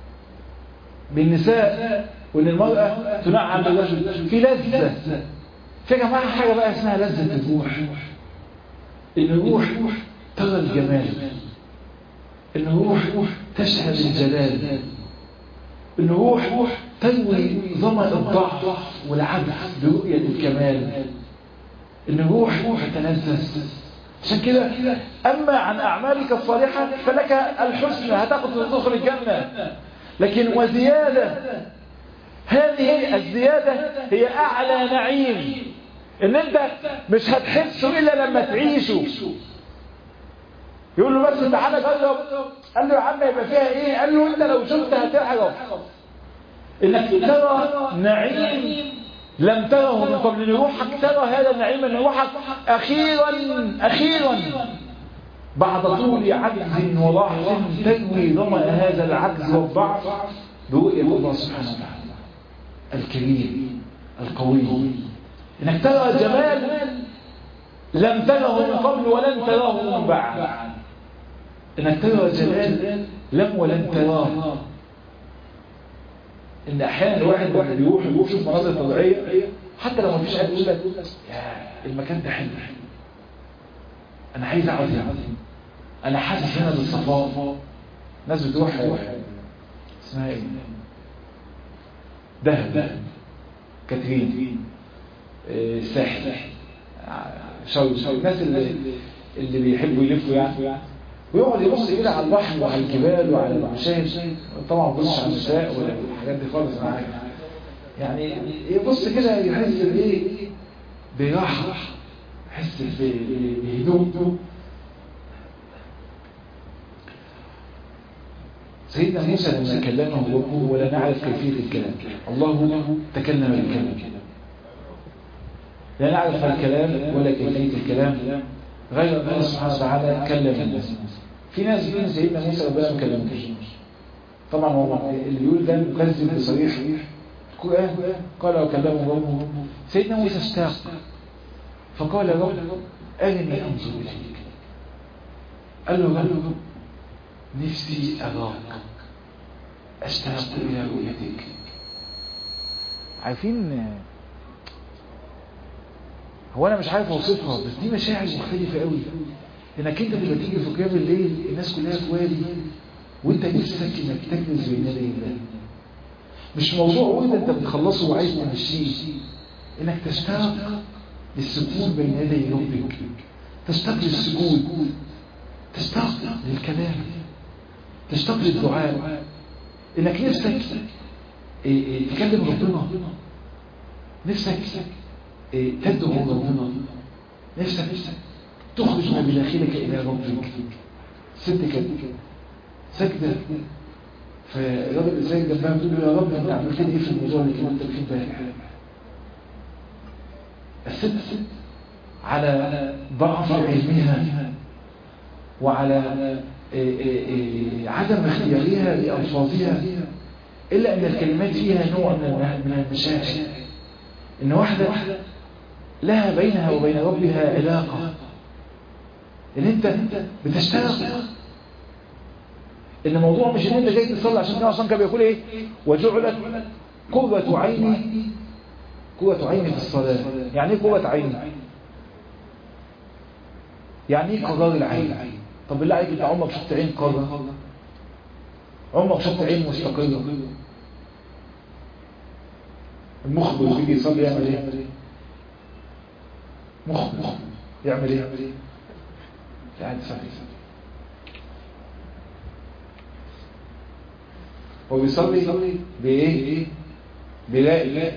بالنساء وان المرأة تنعم بالرجل في لذة في يا جماعة حاجة بقى اسمها لذة الروح ان الروح ترى الجمال ان الروح تشهد الجلال ان الروح تروي ظمأ الضعف والعبث برؤية الكمال ان الروح تتلذذ عشان كده أما عن أعمالك الصالحة فلك الحسنى هتاخد تدخل الجنة لكن وزيادة هذه الزيادة هي أعلى نعيم إن أنت مش هتحسه إلا لما تعيشه يقول له بس تعالى جرب قال له يا عم يبقى فيها إيه قال له أنت لو شفت هتعرف إنك ترى نعيم لم تره من قبل ان روحك ترى هذا النعيم ان روحك اخيرا اخيرا بعد طول عجز وضعف تنوي ظمأ هذا العجز والضعف برؤية الله سبحانه وتعالى الكريم القوي انك ترى جمال لم تره من قبل ولن تراه من بعد انك ترى جلال لم ولن تراه ان احيانا الواحد لما بيروح يشوف مناظر طبيعيه حتى لو ما فيش حد يقول لك يا المكان ده حلو انا عايز اقعد هنا انا حاسس هنا بالصفاء ناس بتروح اسمها ايه دهب كاترين الساحل شوي الناس اللي اللي بيحبوا يلفوا يعني ويقعد يبص كده على البحر وعلى الجبال وعلى المشاهد طبعا ما بيبصش على النساء ولا الحاجات دي خالص انا عارف يعني يبص كده يحس بايه براحه يحس بهدوء سيدنا موسى لما كلمه ربه ولا نعرف كيفية الكلام الله تكلم بالكلام لا نعرف الكلام ولا كيفية الكلام غير الله سبحانه وتعالى كلم الناس في ناس بيقولوا سيدنا موسى ربنا ما كلموش طبعا هو اللي بيقول ده مكذب بصريح القرآن قال وكلمه ربه سيدنا موسى اشتاق فقال رب أرني أنظر إليك قال له رب نفسي أراك أشتاق إلى رؤيتك عارفين هو أنا مش عارف أوصفها بس دي مشاعر مختلفة قوي إنك أنت لما تيجي في قيام الليل الناس كلها في وادي وأنت نفسك إنك تجلس بين يدي الله مش موضوع وإذا أنت بتخلصه وعايز تمشيه إنك تشتاق للسكون بين يدي ربك تشتاق للسجود تشتاق للكلام تشتاق للدعاء انك نفسك تكلم ربنا نفسك تدعو ربنا نفسك تخرج ما بداخلك الى ربك ست كده سجدة فالراجل اللي ساجد جنبها بتقول له يا رب انت عملت لي ايه في الموضوع اللي كنت فيه امبارح الست على ضعف علمها وعلى عدم اختيارها لألفاظها إلا أن الكلمات فيها نوع من المشاعر إن واحدة لها بينها وبين ربها علاقة إن أنت بتشتاق إن الموضوع مش إن أنت جاي تصلي عشان كده عشان كان بيقول إيه وجعلت قرة عيني قوة عيني في الصلاة يعني ايه قوة عيني يعني ايه قرار العين طب بالله عليك انت عمرك شفت عين قرة عمرك شفت عين مستقرة المخبر بيجي يصلي يعمل ايه مخبر يعمل ايه قاعد يصلي هو بيصلي بايه بلا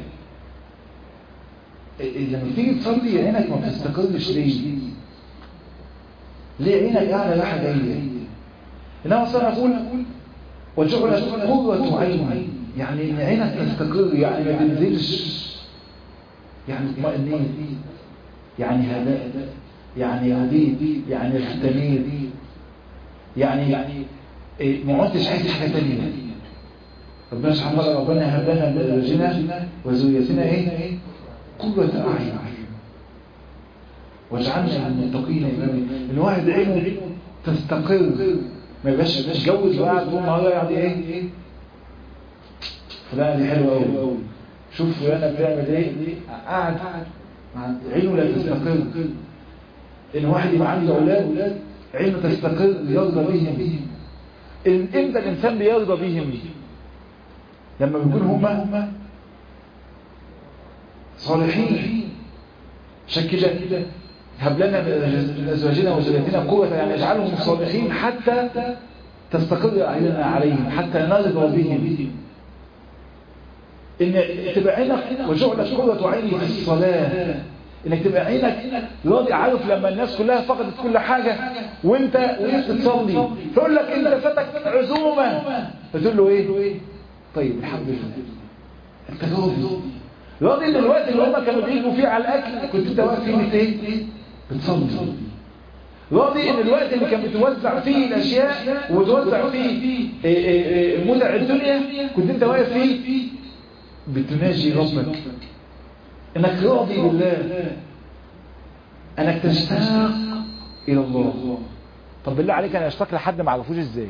لما تيجي تصلي عينك ما بتستقرش ليه ليه عينك قاعده رايحه جايه انما صار اقول وجعلت قرة عين يعني ان عينك تستقر يعني ما تنزلش يعني اطمئنين يعني هداء يعني هديت يعني اغتنيت يعني ما عدتش عايز حاجه ثانيه ربنا سبحانه وتعالى ربنا هب لنا من ازواجنا وذريتنا ايه قرة أعين واجعلنا للمتقين إماما الواحد عينه تستقر ما يبقاش يتجوز وقاعد طول النهار قاعد ايه فلانة دي حلوة قوي شوف فلانة بتعمل ايه قاعد عينه لا تستقر ان واحد يبقى عنده اولاد عينه تستقر يرضى بهم امتى الانسان بيرضى بهم لما بيكون هما صالحين عشان كده هب لنا من ازواجنا وزوجاتنا قوة يعني اجعلهم صالحين حتى تستقر اعيننا عليهم حتى نرضى بهم ان تبقى عينك وجعلت قرة عيني في الصلاة انك تبقى عينك راضي عارف لما الناس كلها فقدت كل حاجة وانت وقفت تصلي فيقول لك انت فاتك عزومة فتقول له ايه طيب الحمد لله انت راضي راضي ان الوقت اللي هم كانوا بيجوا فيه على الاكل كنت انت واقف فيه بت ايه بتصلي راضي ان الوقت اللي كان بتوزع فيه الاشياء وتوزع فيه متع الدنيا كنت انت واقف فيه بتناجي ربك انك راضي بالله انك تشتاق الى الله
طب بالله عليك انا اشتاق لحد ما اعرفوش ازاي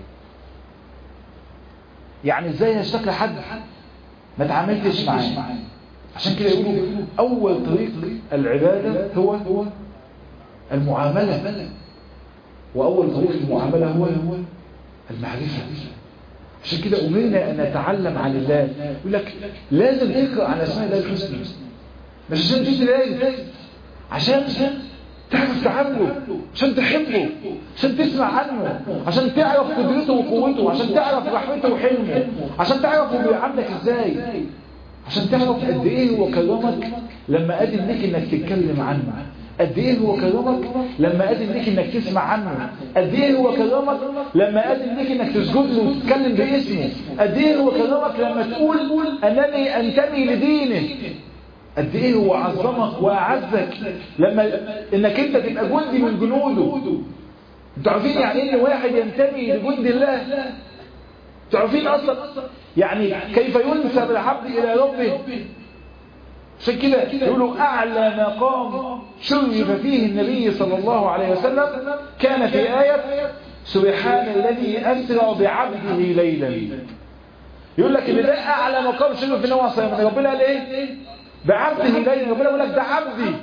يعني ازاي اشتاق لحد ما تعاملتش معاه عشان كده يقولوا اول طريق العبادة هو هو المعاملة واول طريق المعاملة هو هو المعرفة عشان كده أمرنا أن نتعلم عن الله يقول لك لازم تقرأ عن أسماء الله الحسنى مش عشان تدري عشان تعرف تعامله عشان تحبه عشان تسمع عنه عشان تعرف قدرته وقوته عشان تعرف رحمته وحلمه عشان تعرف هو بيعاملك ازاي عشان تعرف قد ايه هو كرمك لما أذن لك انك تتكلم عنه قد ايه هو كرمك لما اذن ليك انك تسمع عنه قد ايه هو كرمك لما اذن ليك انك تسجد له وتتكلم باسمه قد ايه هو كرمك لما تقول انني انتمي لدينه قد ايه هو عظمك واعزك لما انك انت تبقى جندي من جنوده انتوا عارفين يعني ايه ان واحد ينتمي لجند الله انتوا عارفين اصلا يعني كيف ينسب العبد الى ربه عشان كده يقولوا أعلى مقام شرف فيه النبي صلى الله عليه وسلم كان في آية سبحان الذي أسرى بعبده ليلا يقول لك ان ده أعلى مقام شرف في النبي صلى الله عليه وسلم ربنا قال إيه بعبده ليلا ربنا يقول لك ده عبدي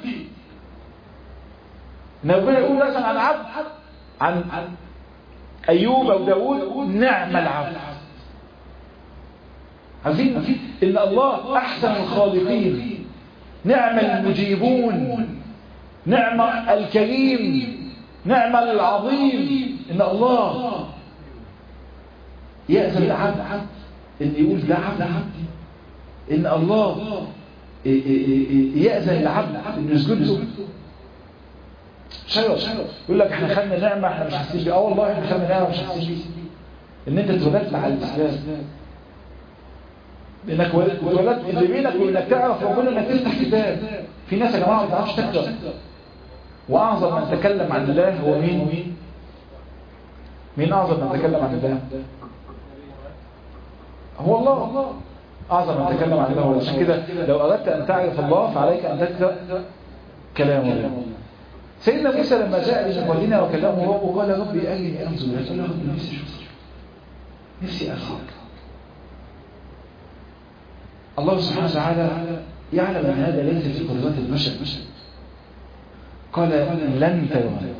ان ربنا يقول مثلا عن عبد عن أيوب أو داود نعم العبد عارفين ان الله احسن الخالقين نعم المجيبون نعم الكريم نعم العظيم ان الله يأذن العبد ان يقول ده عبد ان الله يأذن العبد ان يسجد له شرف يقول لك احنا خدنا نعمة احنا مش حاسين بيها اه والله احنا خدنا نعمة مش حاسين بيها ان انت اتولدت على الاسلام انك اتولدت اللي بينك وانك تعرف ربنا انك تفتح كتاب في ناس يا جماعه ما بتعرفش تقرا واعظم من تكلم عن الله هو مين مين اعظم من تكلم عن الله هو الله اعظم من تكلم عن الله عشان كده لو اردت ان تعرف الله فعليك ان تقرا كلام الله سيدنا موسى لما جاء لمقالنا وكلمه ربه قال ربي ارني انظر اليك قال له ربي نفسي اشوفك نفسي اراك الله سبحانه وتعالى يعلم أن هذا ليس في قدرات البشر قال لن تروني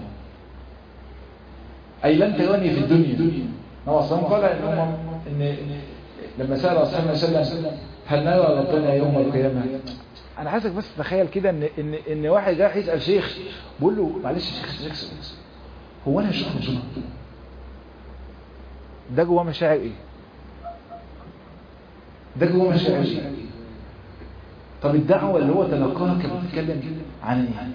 أي لن تروني في الدنيا هو أصلا قال إن, هم إن لما سأل أصلا وسلم هل نرى ربنا يوم القيامة
انا عايزك بس تتخيل كده ان ان ان واحد رايح يسال شيخ بيقول له
معلش يا شيخ شيخ هو انا اشوف ربنا
ده جواه مشاعر ايه
ده جوه مشاعر طب الدعوة اللي هو تلقاها كان بيتكلم عن ايه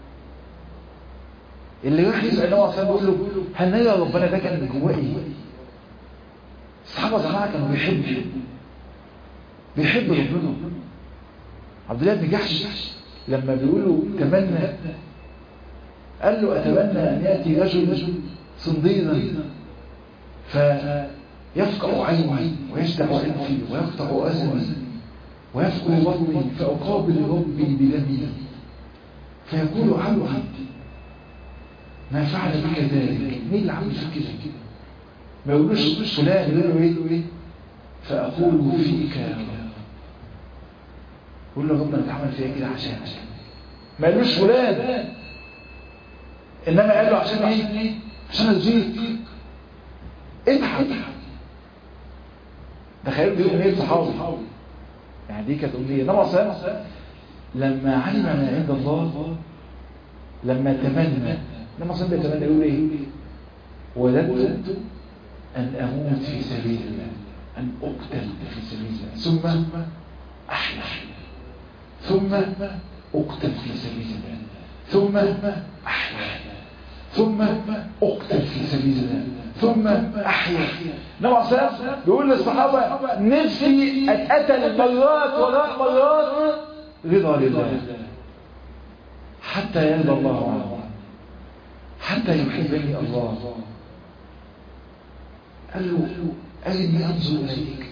اللي راح يسأل نوع صلى بيقول له هل نرى ربنا ده كان جواه ايه الصحابة جماعة كانوا بيحبوا بيحب ربنا عبد الله بن جحش لما بيقولوا تمنى قال له أتمنى أن يأتي رجل صنديدا فيفقع عيني ويشدع أنفي ويقطع أذني ويفقر بطني فأقابل ربي بدمي فيقول عبدي ما فعل بك ذلك مين اللي عمل فيك كده ما يقولوش فلان يقولوا ايه فأقول فيك يا رب قول له ربنا اتعمل فيها كده عشان ما قالوش فلان انما قال له عشان ايه عشان ارضيك اتعب تخيلوا دي امنيه صحابي يعني دي كانت امنيه انما اصلا لما علم ما عند الله لما تمنى انما اصلا بيتمنى يقول ايه وددت ان اموت في سبيل الله ان اقتل في سبيل الله ثم احيا ثم اقتل في سبيل الله ثم احيا ثم اقتل في سبيل الله ثم احيا نوع سلام بيقول للصحابة نفسي اتقتل مرات وراء مرات رضا لله حتى يرضى الله عنه حتى يحبني الله قال له أرني أنظر إليك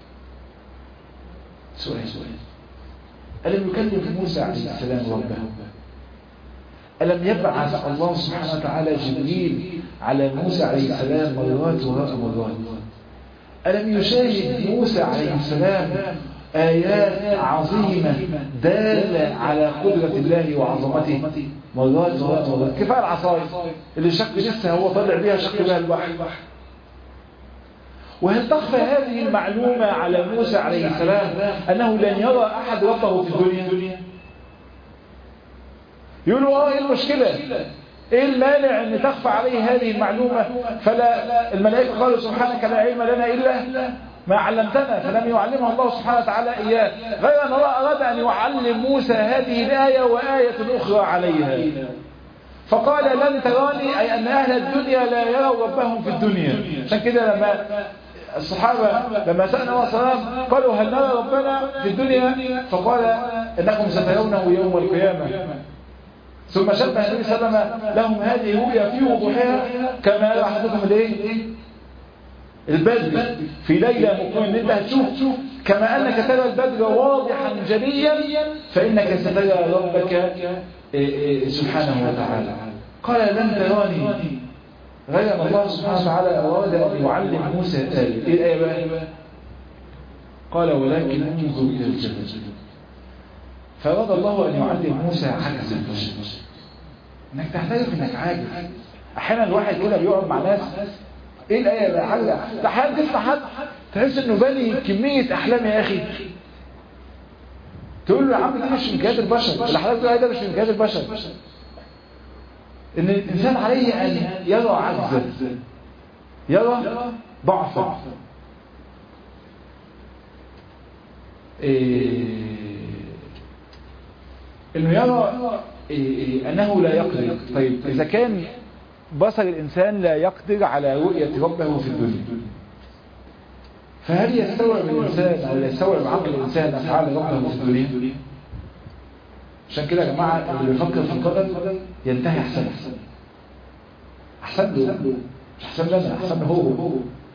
سؤال سؤال ألم يكلم موسى عليه السلام ربه ألم يبعث الله سبحانه وتعالى جبريل على موسى عليه السلام مرات وراء مرات ألم يشاهد موسى عليه السلام آيات عظيمة دالة على قدرة الله وعظمته مرات وراء مرات كفاية العصاية اللي شق لسه هو طلع بيها شق بها البحر وهل تخفى هذه المعلومة على موسى عليه السلام أنه لن يرى أحد ربه في الدنيا يقولوا اه ايه المشكلة ايه المانع ان تخفى عليه هذه المعلومة فلا الملائكة قالوا سبحانك لا علم لنا الا ما علمتنا فلم يعلمه الله سبحانه وتعالى إياه غير أن الله أراد أن يعلم موسى هذه الآية وآية أخرى عليها فقال لن تراني أي أن أهل الدنيا لا يروا ربهم في الدنيا عشان كده لما الصحابة لما سألنا الله السلام قالوا هل نرى ربنا في الدنيا فقال إنكم سترونه يوم القيامة ثم شبه النبي صلى الله عليه وسلم لهم هذه الرؤيا في وضوحها كما يرى أحدكم الايه البدر في ليلة مقيم ان انت هتشوف كما انك ترى البدر واضحا جليا فانك سترى ربك سبحانه وتعالى قال لن تراني غير ان الله سبحانه وتعالى اراد ان يعلم موسى آية ايه الايه بقى قال ولكن انظر الى الجبل فأراد الله أن يعلم موسى عجز البشر انك تعترف انك عاجز احيانا الواحد كده بيقعد مع ناس ايه الايه بقى حاجه احيانا تسمع حد تحس انه بني كميه احلام يا اخي تقول له يا عم دي مش من جهات البشر اللي حضرتك بتقول ده مش من جهات البشر ان الانسان عليه ان يرى عجزا يرى ضعفا إيه انه يرى إيه انه لا يقدر طيب اذا كان بصر الانسان لا يقدر على رؤية ربه في الدنيا فهل يستوعب الانسان او يستوعب عقل الانسان افعال ربه في الدنيا عشان كده يا جماعة اللي بيفكر في القدر ينتهي احسن احسن له مش احسن لنا احسن هو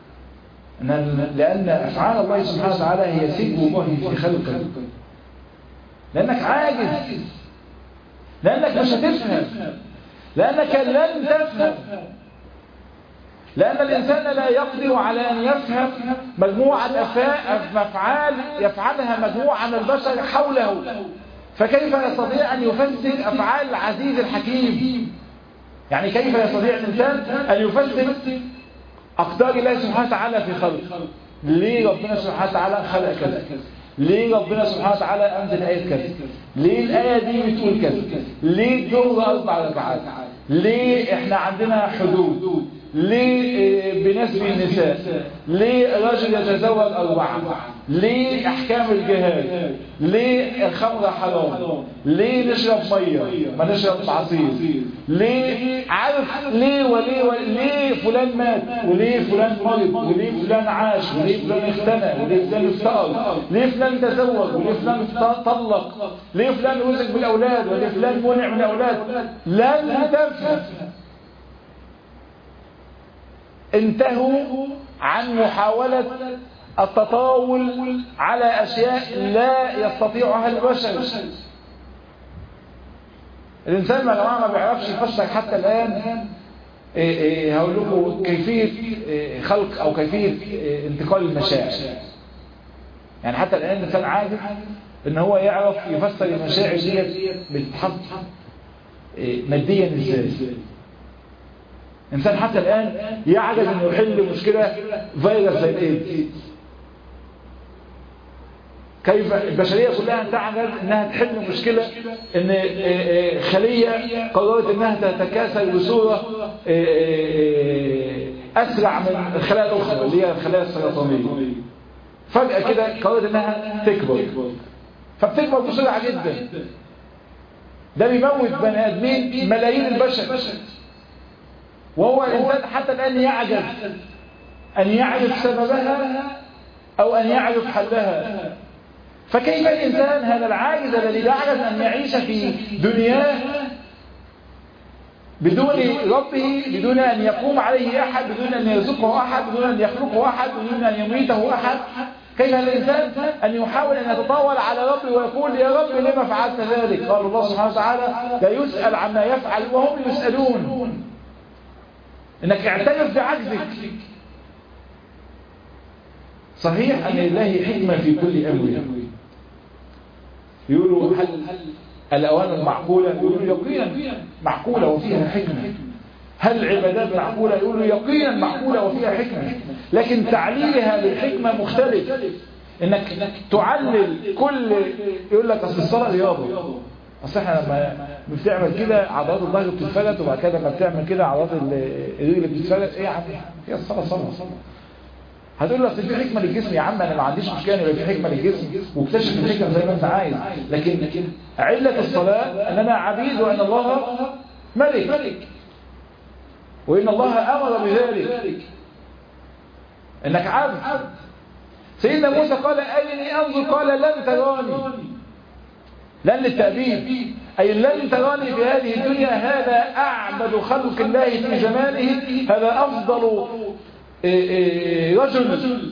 لأن أفعال الله سبحانه وتعالى هي سجن الله في خلقه لأنك عاجز لأنك مش هتفهم لأنك لن تفهم لأن الإنسان لا يقدر على أن يفهم مجموعة أفعال يفعلها مجموعة من البشر حوله فكيف يستطيع أن يفسر أفعال العزيز الحكيم يعني كيف يستطيع الإنسان أن يفسر أقدار الله سبحانه وتعالى في خلق ليه ربنا سبحانه وتعالى خلق كذا ليه ربنا سبحانه وتعالى أنزل آية كذا ليه الآية دي بتقول كذا ليه الظهر أربع ركعات ليه إحنا عندنا حدود ليه بنسبة النساء ليه الرجل يتزوج أربعة ليه أحكام الجهاد ليه الخمر حرام ليه نشرب مية ما نشرب عصير ليه عارف ليه وليه وليه فلان مات وليه فلان مرض وليه فلان عاش وليه فلان اختنى وليه فلان افتقر ليه فلان تزوج وليه فلان طلق ليه فلان رزق بالأولاد وليه فلان منع من الأولاد لن تفهم انتهوا عن محاولة التطاول على أشياء لا يستطيعها البشر الإنسان يا جماعة ما بيعرفش يفسر حتى الآن إيه إيه هقول لكم كيفية إيه خلق أو كيفية انتقال المشاعر يعني حتى الآن الإنسان عاجز إن هو يعرف يفسر المشاعر ديت بتتحط ماديا إزاي إنسان حتى الآن يعجز أنه يحل مشكلة فيروس زي الإيدز كيف البشرية كلها تعجز أنها تحل مشكلة أن خلية قررت أنها تتكاثر بصورة أسرع من الخلايا الأخرى اللي هي الخلايا السرطانية فجأة كده قررت أنها تكبر فبتكبر بسرعة جدا ده بيموت بني آدمين ملايين البشر وهو الإنسان حتى الآن يعجز أن يعرف سببها أو أن يعرف حلها فكيف الإنسان هذا العاجز الذي يعجز أن يعيش في دنياه بدون ربه بدون أن يقوم عليه أحد بدون أن يرزقه أحد بدون أن يخلقه أحد بدون أن يميته أحد كيف الإنسان أن يحاول أن يتطاول على ربه ويقول يا رب لما فعلت ذلك قال الله سبحانه وتعالى لا يسأل عما يفعل وهم يسألون انك اعترف بعجزك صحيح ان لله حكمة في كل امر يقولوا هل الاوامر معقولة يقولوا يقينا معقولة وفيها حكمة هل العبادات معقولة يقولوا يقينا معقولة وفيها حكمة لكن تعليلها بالحكمة مختلف انك تعلل كل يقول لك اصل الصلاة رياضة اصل احنا لما بتعمل كده عضلات الظهر بتتفلت وبعد كده لما بتعمل كده عضلات الرجل بتتفلت ايه يا عم هي الصلاه صلاه هتقول له اصل في حكمه للجسم يا عم انا ما عنديش مشكله يبقى في حكمه للجسم واكتشف الحكمه زي ما انت عايز لكن عله الصلاه اننا عبيد وان الله ملك وان الله امر بذلك انك عبد سيدنا موسى قال أرني أنظر قال لن تراني لن للتأبيد أي لن تراني في هذه الدنيا هذا أعبد خلق الله في زمانه هذا أفضل رجل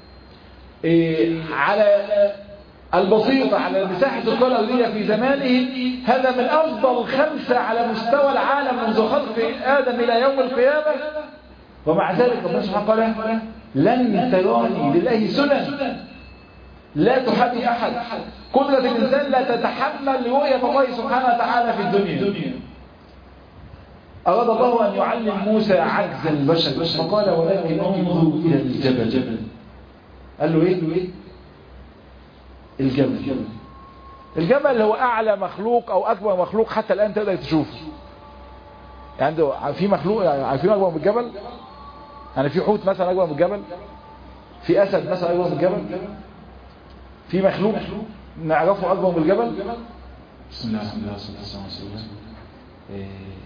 على البسيطة على مساحة الكرة الأرضية في زمانه هذا من أفضل خمسة على مستوى العالم منذ خلق آدم إلى يوم القيامة ومع ذلك ربنا سبحانه قال لن تراني لله سنن لا تحدي أحد قدرة الإنسان لا تتحمل رؤية الله سبحانه وتعالى في الدنيا أراد الله أن يعلم موسى عجز البشر فقال ولكن انظر إلى الجبل قال له إيه؟ الجبل الجبل هو أعلى مخلوق أو أكبر مخلوق حتى الآن تقدر تشوفه يعني في مخلوق عارفين أكبر من الجبل؟ يعني في حوت مثلا أكبر من الجبل؟ في أسد مثلا أكبر من الجبل؟ في مخلوق نعرفه أكبر من الجبل؟ بسم الله الحمد لله والصلاة والسلام على رسول الله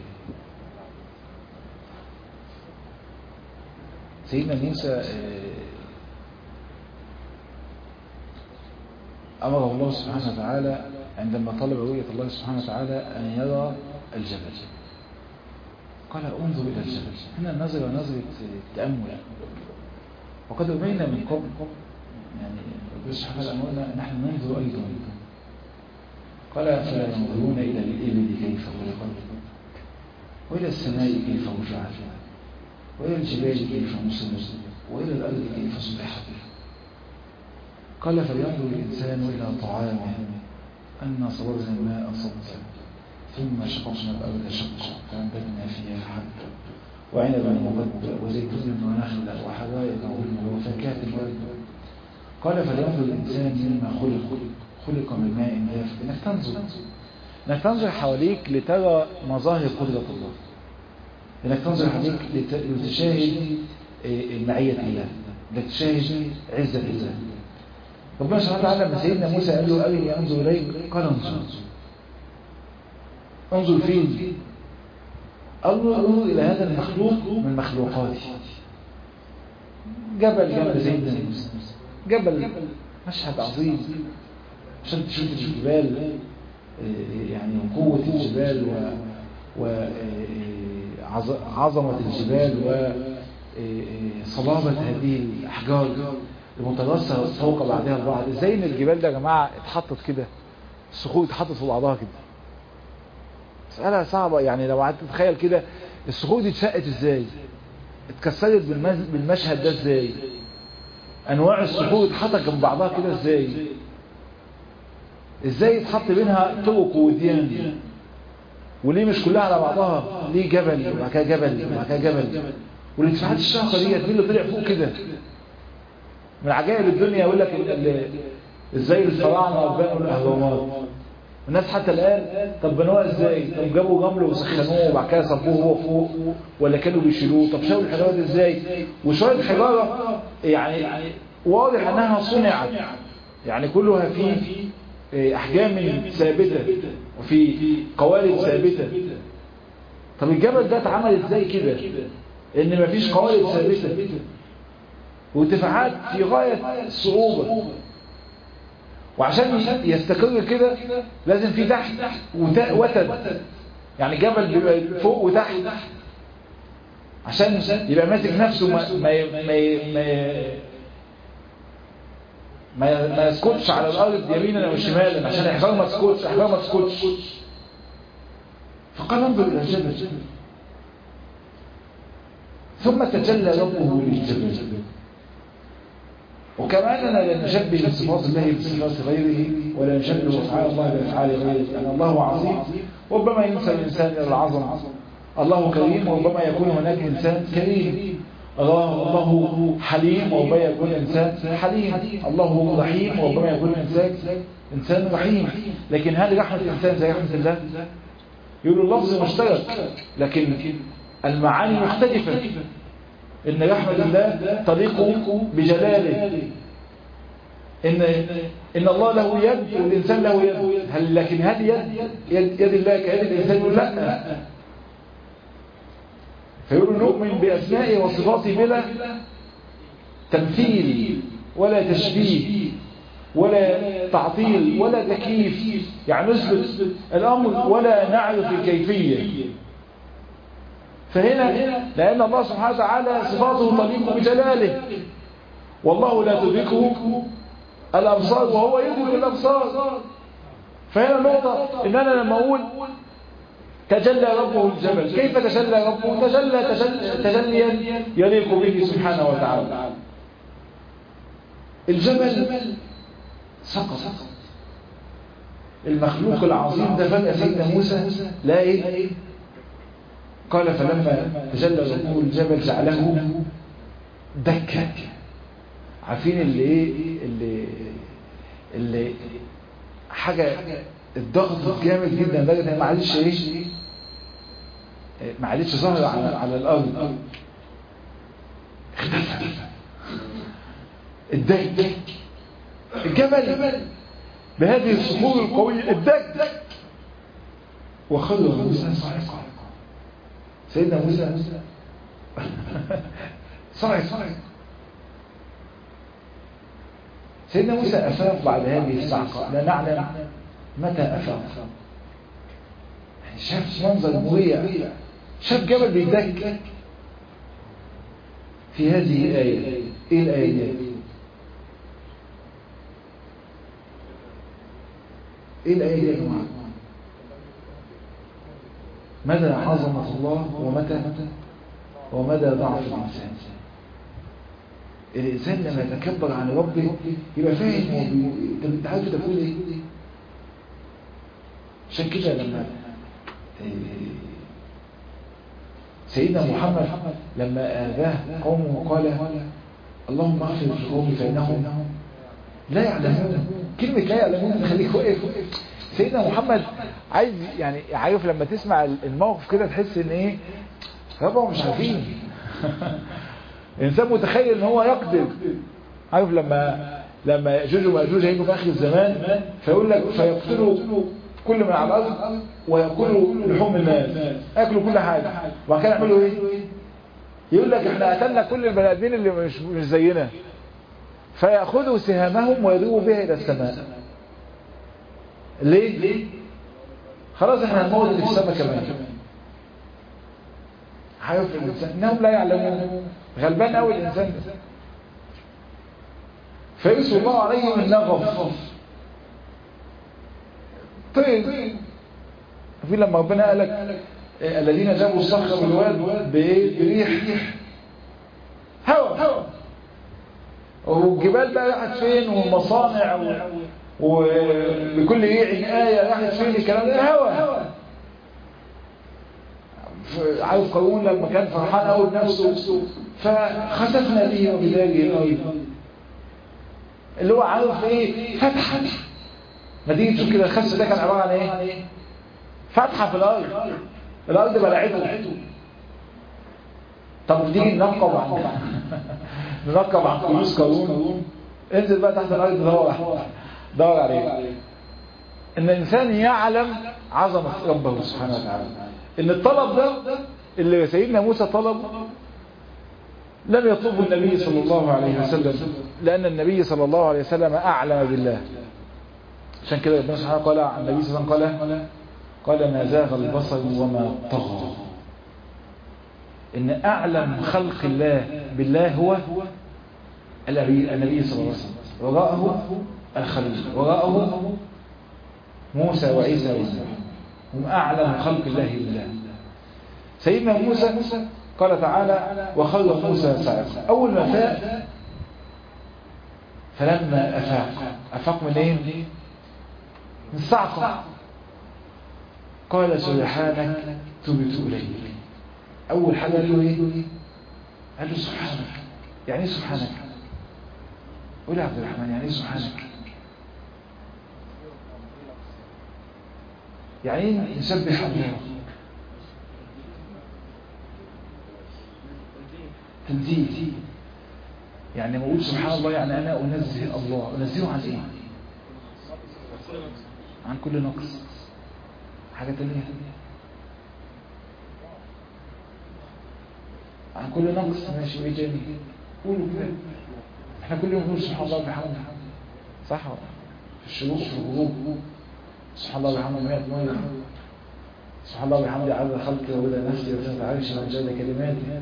سيدنا موسى أمره الله سبحانه وتعالى عندما طلب رؤية الله سبحانه وتعالى أن يرى الجبل قال انظر إلى الجبل هنا النظرة نظرة تأمل وقد أبينا من قبل يعني ربنا سبحانه وتعالى أمرنا نحن ننظر أيضا قال فلا ينظرون إلى الإبل كيف خلقت وإلى السماء كيف رفعت وإلى الجبال كيف نصبت وإلى الأرض كيف صبحت قال فلينظر الإنسان إلى طعامه أن صبرنا الماء صبا ثم شققنا الأرض شقا فأنبتنا فيها حبا وعنبا وقبا وزيتونا ونخلا وحدائق غلبا وفاكهة والبا قال فلينظر الإنسان مما خلق خلق من ماء دافئ إنك تنظر إنك تنظر حواليك لترى مظاهر قدرة الله إنك تنظر حواليك لتشاهد معية الله لتشاهد عزة الله ربنا سبحانه وتعالى لما سيدنا موسى قال له أرني أنظر إليك قال انظر انظر فين انظر إلى هذا المخلوق من مخلوقاتي جبل جنب سيدنا موسى جبل مشهد عظيم عشان تشوف الجبال يعني قوة الجبال و وعظمة الجبال وصلابة هذه الأحجار المترصة فوق بعضها البعض ازاي ان الجبال ده يا جماعة اتحطت كده الصخور اتحطت في بعضها كده مسألة صعبة يعني لو قعدت تتخيل كده الصخور دي اتشقت ازاي اتكسرت بالمشهد ده ازاي انواع الصخور اتحطت جنب بعضها كده ازاي ازاي اتحط بينها طرق وديان وليه مش كلها على بعضها ليه جبل وبعد كده جبل وبعد كده جبل والارتفاعات الشاقه ديت مين اللي طلع فوق كده من عجائب الدنيا يقول لك ازاي الفراعنه بنوا الاهرامات الناس حتى الان طب بنوها ازاي طب جابوا جمل وسخنوه وبعد كده صبوه هو فوق ولا كانوا بيشيلوه طب شالوا الحجاره دي ازاي وشويه حجاره يعني واضح انها صنعت يعني كلها في احجام ثابته وفي قوالب ثابته طب الجبل ده اتعمل ازاي كده ان مفيش قوالب ثابته وارتفاعات في غاية الصعوبة وعشان يستقر كده لازم في تحت وتد يعني جبل بيبقى فوق وتحت عشان يبقى ماسك نفسه ما ما ما ما, ما يسكتش على الارض يمينا او شمالا عشان احجار ما تسكتش احجار ما تسكتش فقال انظر الى الجبل ثم تجلى ربه للجبل وكما أننا لا نشبه صفات الله بصفات غيره ولا نشبه أفعال الله بأفعال غيره لأن الله عظيم ربما ينسى الإنسان إلى العظمة الله كريم وربما يكون هناك إنسان كريم الله الله حليم وربما يكون إنسان حليم الله رحيم وربما يكون إنسان إنسان رحيم لكن هل رحمة الإنسان زي رحمة الله؟ يقول اللفظ مشترك لكن المعاني مختلفة إن رحمة الله تليق بجلاله إن إن الله له يد والإنسان له يد هل لكن هل يد يد, يد الله كيد الإنسان يقول لا فيقول نؤمن بأسمائه وصفاته بلا تمثيل ولا تشبيه ولا تعطيل ولا تكييف يعني نثبت الأمر ولا نعرف الكيفية فهنا لأن الله سبحانه وتعالى صفاته تليق بجلاله والله لا تدركه الأبصار وهو يدرك الأبصار فهنا النقطة إن أنا لما أقول تجلى ربه الجبل كيف تجلى ربه تجلى تجلى تجليا يليق به سبحانه وتعالى الجبل سقط المخلوق العظيم ده فجأة سيدنا موسى لا ايه قال فلما تجلى ربه الجبل جعله دكا عارفين اللي ايه اللي اللي حاجة الضغط جامد جدا لدرجة ان ما عادش ايه ما عادش ظهر على, على الارض اختفى الدك الجبل بهذه الصخور القوية الدك وخر موسى صاعقا سيدنا موسى صاعق سيدنا موسى أفاق بعد هذه الصعقة لا نعلم متى أفاق شاف منظر مريع شاف جبل بيدك في هذه الآية إيه الآية دي؟ إيه الآية دي يا جماعة؟ مدى عظمة الله ومتى ومدى ضعف الإنسان الإنسان لما يتكبر عن ربه يبقى فاهم هو بي... انت عارف انت بتقول ايه عشان كده لما سيدنا محمد لما آذاه قومه قال اللهم اغفر لقومي فإنهم لا يعلمون كلمة لا يعلمون تخليك واقف سيدنا محمد عايز يعني عارف لما تسمع الموقف كده تحس ان ايه ربهم مش عارفين الانسان متخيل ان هو يقدر عارف لما لما ياجوج وماجوج هيجوا في اخر الزمان فيقول لك فيقتلوا كل من على الارض وياكلوا لحوم الناس ياكلوا كل حاجه وبعد كده يعملوا ايه يقول لك احنا قتلنا كل البني ادمين اللي مش مش زينا فياخذوا سهامهم ويذوبوا بها الى السماء ليه خلاص احنا هنموت اللي في السماء كمان عارف الانسان انهم لا يعلمون غلبان قوي الانسان ده فيرسل الله عليهم النغف طيب في لما ربنا قال لك الذين جابوا الصخر بالواد بايه بريح هوا والجبال بقى راحت فين والمصانع و... وبكل ريع آية راحت فين الكلام ده هوا عارف قارون لما كان فرحان قوي بنفسه فخسفنا به وبداره الارض اللي هو عارف ايه فتحه ما تيجي تشوف كده الخس ده كان عباره عن ايه فتحه في الارض الارض بلعته طب نيجي ننقب عن ننقب عن كنوز قارون انزل بقى تحت الارض دور دور عليه ان الانسان يعلم عظمه ربه سبحانه وتعالى ان الطلب ده اللي سيدنا موسى طلب لم يطلبه النبي صلى الله عليه وسلم لأن النبي صلى الله عليه وسلم أعلم بالله عشان كده ربنا سبحانه قال عن النبي صلى الله عليه وسلم قال قال ما زاغ البصر وما طغى إن أعلم خلق الله بالله هو النبي صلى الله عليه وسلم وراءه الخليل وراءه موسى وعيسى وعيسى هم أعلم خلق الله بالله سيدنا موسى قال تعالى وخلق موسى ساعقا أول ما فاق فلما أفاق أفاق من إيه؟ من الصعقة قال سبحانك تبت إليك أول حاجة قال له إيه؟ قال له سبحانك يعني إيه سبحانك؟ قول يا عبد الرحمن يعني إيه سبحانك؟ يعني نسبح الله تنزيه يعني ما اقول سبحان الله يعني انا انزه الله انزهه عن ايه عن كل نقص حاجة تانية عن كل نقص ماشي ايه تاني قولوا كده احنا كل يوم نقول سبحان الله وبحمده صح في الشروق في الغروب سبحان الله وبحمده 100 مرة سبحان الله وبحمده عدد خلقه وبدا نفسي وزنة عرشه ومجال كلماته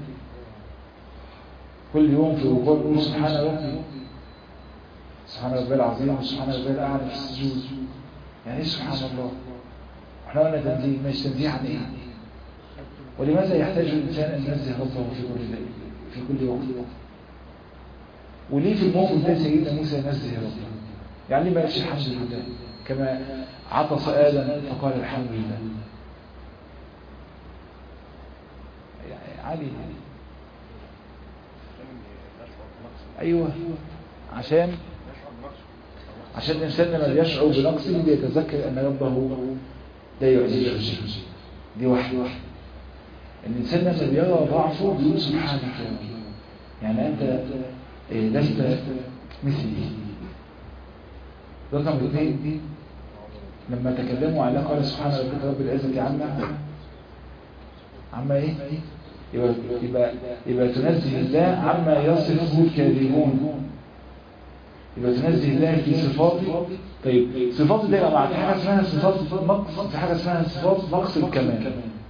كل يوم في الركوع نقول سبحان ربي سبحان ربي العظيم وسبحان ربي الاعلى في السجود يعني ايه سبحان الله احنا قلنا تنزيه مش تنزيه عن ايه ولماذا يحتاج الانسان ان ينزه ربه في كل ليل في كل وقت وليه في الموقف ده سيدنا موسى ينزه ربه يعني ليه ما قالش الحمد لله كما عطس ادم فقال الحمد لله يعني عادي ايوه عشان عشان الانسان لما بيشعر بنقصه بيتذكر ان ربه لا يعجزه شيء دي واحده الانسان لما بيرى ضعفه بيقول سبحانك يا رب يعني انت لست مثلي رقم اثنين لما تكلموا على قال سبحان ربك رب العزة عما عما ايه يبقى, يبقى, يبقى تنزه الله عما يصفه الكاذبون يبقى تنزه الله في صفاته طيب صفاته دي مع في حاجه اسمها صفات نقص في حاجه اسمها صفات نقص الكمال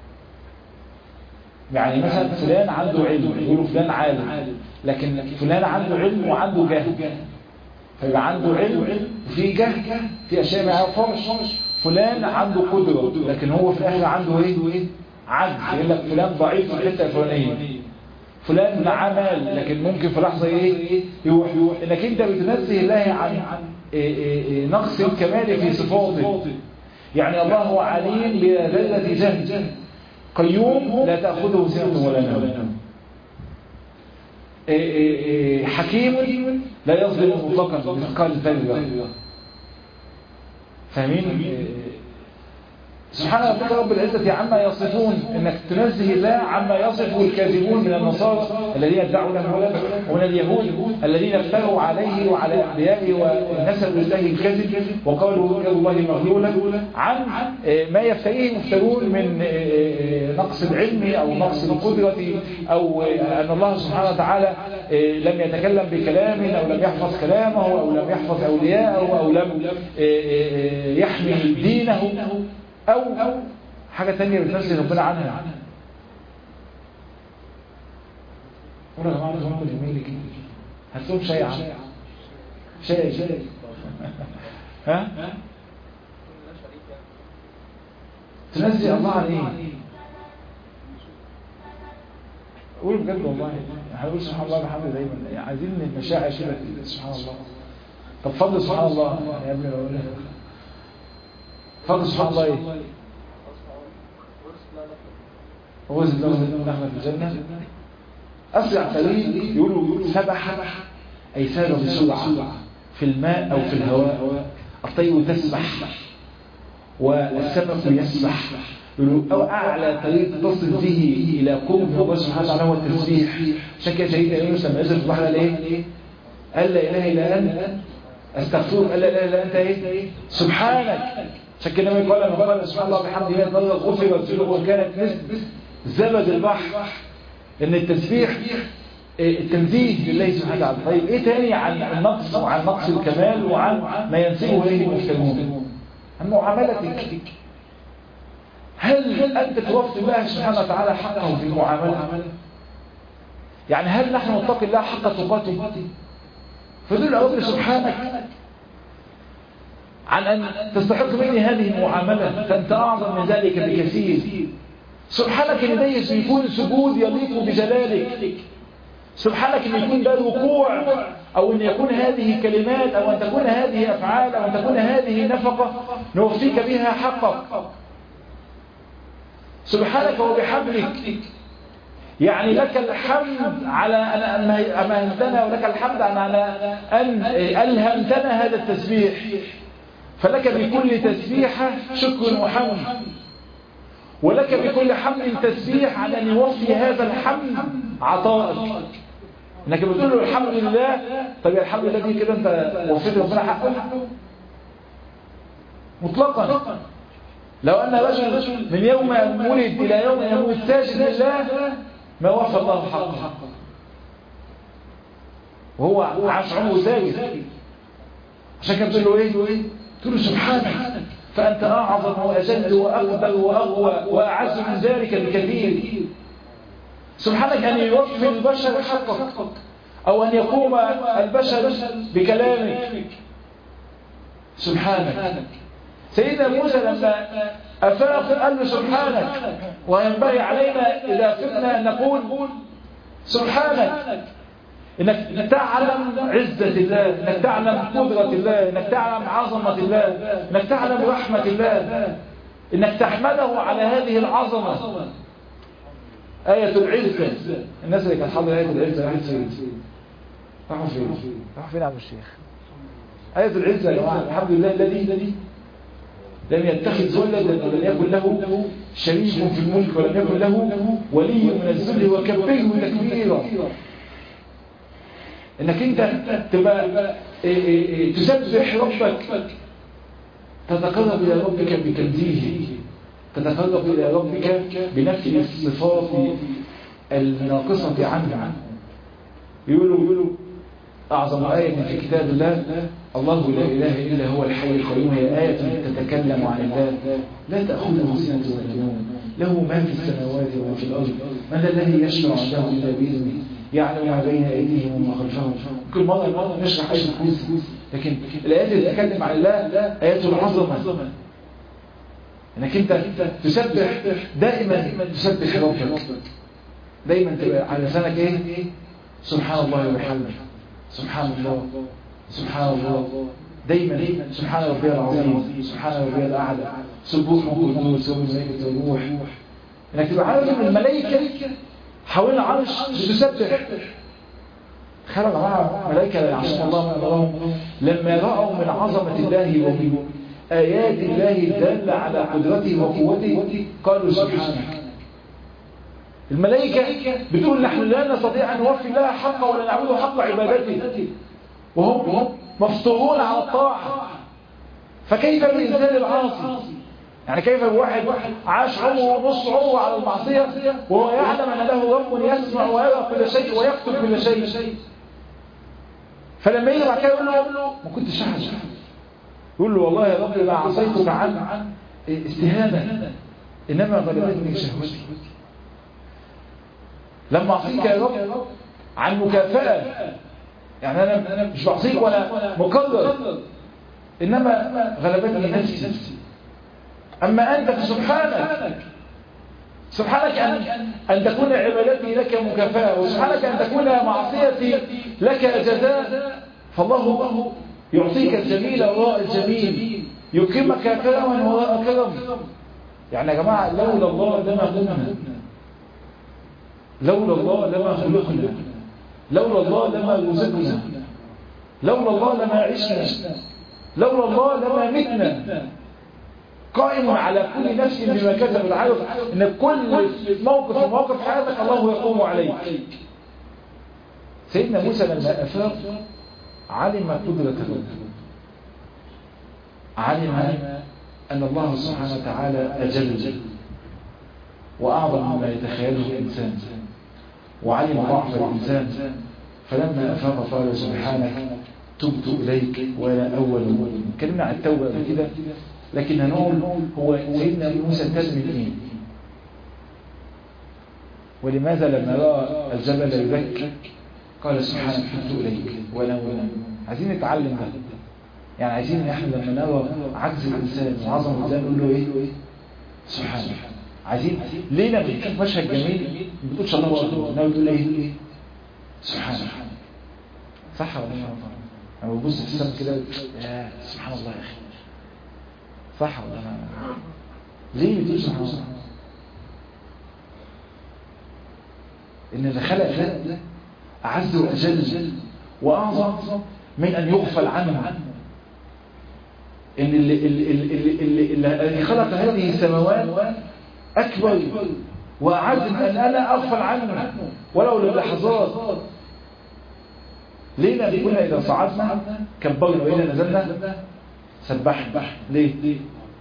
يعني مثلا فلان عنده علم يقولوا فلان عالم لكن فلان عنده علم وعنده جهل فيبقى عنده علم وفي جهل في اشياء ما يعرفهاش فلان عنده قدره لكن هو في الاخر عنده ايه عجز يقول لك فلان ضعيف في الحته الفلانيه فلان معاه مال لكن ممكن في لحظه ايه يروح انك انت بتنزه الله عن إيه إيه نقص الكمال في صفاته يعني الله هو عليم بذلة جهل قيوم لا تأخذه سنة ولا نوم إيه حكيم لا يظلم مطلقا مثقال ذرة فاهمين سبحان ربك رب العزة عما يصفون انك تنزه الله عما يصفه الكاذبون من النصارى الذين ادعوا له ولد ومن اليهود الذين افتروا عليه وعلى انبيائه ونسبوا الله الكذب وقالوا يد الله مغلولة عن ما يفتريه مفترون من نقص العلم او نقص القدرة او ان الله سبحانه وتعالى لم يتكلم بكلام او لم يحفظ كلامه او لم يحفظ اولياءه او لم يحمي دينه أو حاجة تانية بتنزل ربنا عنها قولوا يا جماعة زمانكم اليمين كده هتلوم شاي عم شاي شاي ها تنزل الله عن ايه قول بجد والله هنقول سبحان الله بحمده دايما يعني عايزين المشاعر كده سبحان الله طب فضل سبحان الله يا ابني بقول فضل سبحان الله ايه وزن له نخلة في الجنة أسرع طريق يقولوا سبح أي سار بسرعة في الماء أو في الهواء الطير تسبح والسمك يسبح يقولوا أو أعلى طريق تصل به إلى قرب الله سبحانه وتعالى هو التسبيح عشان كده سيدنا يونس لما نزل في البحر قال إيه؟ قال لا إله إلا أنت أستغفرك قال لا إله إلا أنت إيه؟ سبحانك عشان كده لما يقول لما قال سبحان الله بحمده 100 مره غفرت له وكانت مثل زبد البحر ان التسبيح التنزيه لله سبحانه وتعالى طيب ايه تاني عن النقص وعن نقص الكمال وعن ما ينسبه اليه المسلمون عن معاملتك هل انت توفي الله سبحانه وتعالى حقه في المعامله يعني هل نحن نتقي الله حق تقاته فدل أوامر سبحانك عن أن تستحق مني هذه المعاملة فأنت أعظم من ذلك بكثير سبحانك ان ده يكون سجود يليق بجلالك سبحانك ان يكون ده ركوع او ان يكون هذه كلمات او ان تكون هذه افعال او ان تكون هذه نفقة نوفيك بها حقك سبحانك وبحمدك يعني لك الحمد على أن أمهنتنا ولك الحمد على أن ألهمتنا هذا التسبيح فلك بكل تسبيحة شكر وحمد ولك بكل حمد تسبيح على أن يوفي هذا الحمد عطاءك انك بتقول له الحمد لله طب يا الحمد لله دي كده انت وفيت ربنا حقه مطلقا لو ان رجل من يوم ان ولد الى يوم يموت ساجد لله ما وفى الله حقه وهو عاش عمره ساجد عشان كده بتقول له ايه تقول له سبحانك فانت اعظم واجل واقدر واقوى واعز من ذلك بكثير سبحانك أن يوفي البشر حقك أو أن يقوم البشر بكلامك سبحانك سيدنا موسى لما أفاق قال له سبحانك وينبغي علينا إذا فقنا أن نقول سبحانك انك تعلم عزة الله انك تعلم قدرة الله انك تعلم عظمة الله انك تعلم رحمة الله انك تحمده على هذه العظمة آية العزة الناس اللي كانت حاضرة آية العزة راحت فين؟ راحوا فين؟
راح فين يا عم الشيخ
آية العزة يا جماعة الحمد لله الذي لم يتخذ ولدا ولم يكن له شريك في الملك ولم يكن له ولي من الذل وكبره تكبيرا انك انت تبقى تسبح ربك تتقرب الى ربك بتنزيهه تتقرب إلى ربك بنفي الصفات الناقصة عنه يقولوا يقولوا أعظم آية في كتاب الله الله لا إله إلا هو الحي القيوم هي آية تتكلم عن الله لا تأخذه سنة ولا نوم له ما في السماوات وما في الأرض من الذي يشفع عنده إلا بإذنه يعلم ما بين أيديهم وما خلفهم كل مرة مرة نشرح آية الكرسي لكن الآيات اللي تتكلم عن الله آيات العظمة انك انت تسبح دائما تسبح ربك دايما تبقى على لسانك ايه سبحان الله وبحمده سبحان الله سبحان الله دايما سبحان ربي العظيم سبحان ربي الاعلى سبوح وقدوس وملائكه والروح انك تبقى عارف ان الملائكه حوالين العرش بتسبح تخيلوا يا جماعه ملائكه يعصون الله من امرهم لما راوا من عظمه الله ومن آيات الله الدالة على قدرته وقوته قالوا سبحانه الملائكة بتقول نحن لا نستطيع أن نوفي لها حقه ولا نعبد حق عبادته وهم مفطورون على الطاعة فكيف بالإنسان العاصي يعني كيف بواحد عاش عمره نص عمره على المعصية وهو يعلم أن له رب يسمع ويرى كل شيء ويكتب كل شيء فلما يجي بعد كده يقول له ما كنتش أحد يقول له والله يا رب ما عصيتك عن استهانة إنما غلبتني شهوتي لما أعصيك يا رب عن مكافأة يعني أنا مش بعصيك ولا مقرر إنما غلبتني نفسي أما أنت فسبحانك سبحانك أن, أن تكون عبادتي لك مكافأة وسبحانك أن تكون معصيتي لك جزاء فالله يعطيك الجميل وراء الجميل يكرمك كرما وراء كرم يعني يا جماعة لولا الله لما قمنا لولا الله لما خلقنا لولا الله لما رزقنا لولا الله لما عشنا لولا الله لما متنا قائم على كل نفس بما كتبت عارف ان كل موقف من مواقف حياتك الله يقوم عليك سيدنا موسى لما افاق علم قدرة الرب علم أن الله سبحانه وتعالى أجل وأعظم مما يتخيله الإنسان وعلم ضعف الإنسان فلما أفاق قال سبحانك تبت إليك ولا أول مؤمن اتكلمنا عن التوبة قبل كده لكن هنقول هو سيدنا موسى انتهز من ايه ولماذا لما رأى الجبل يبكي قال سبحانك تبت إليك ولا أول عايزين نتعلم ده يعني عايزين ان احنا لما نرى عجز الانسان وعظمه الانسان نقول له ايه سبحانك عايزين ليه لما بنشوف مشهد جميل ما بتقولش الله اكبر انما بتقول ايه سبحانك صح ولا لا انا ببص في السماء كده يا سبحان الله يا اخي صح ولا لا ليه بتقول سبحان الله ان اللي خلق ده اعز واجل واعظم من ان يغفل عنه ان اللي, اللي, اللي, اللي, اللي خلق هذه السماوات أكبر وأعز من أن أنا أغفل عنه ولو للحظات ليه لأن كنا إذا صعدنا كبرنا وإذا نزلنا سبحنا ليه؟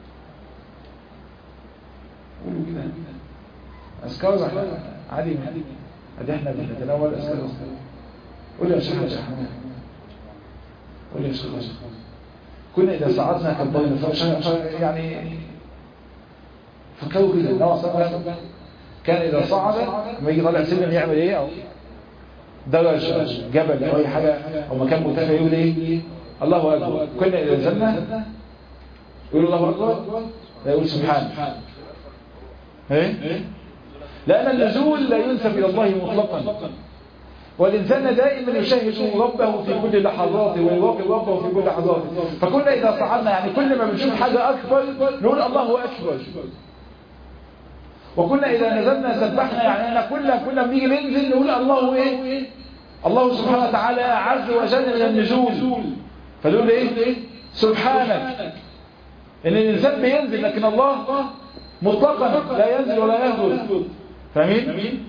قولوا كده أذكار عادي عادي احنا بنتناول أذكار قول يا شيخ يا شيخ قول يا شيخ يا شيخ كنا إذا صعدنا كبرنا يعني فكروا كده النبي صلى الله عليه وسلم كان إذا صعد لما يجي طالع سلم يعمل إيه أو درج جبل أو أي حاجة أو مكان مرتفع يقول إيه الله أكبر كنا إذا نزلنا يقول الله أكبر لا يقول سبحان إيه لأن النزول لا ينسب إلى الله مطلقا والإنسان دائما يشاهد ربه في كل لحظاته ويراقب ربه في كل لحظاته فكنا إذا صعدنا يعني كل ما بنشوف حاجة أكبر نقول الله أكبر وكنا إذا نزلنا سبحنا يعني أنا كل كل ما نيجي ننزل نقول الله إيه الله سبحانه وتعالى عز وجل من النزول فنقول إيه سبحانك إن الإنسان بينزل لكن الله مطلقا لا ينزل ولا يهبط فاهمين؟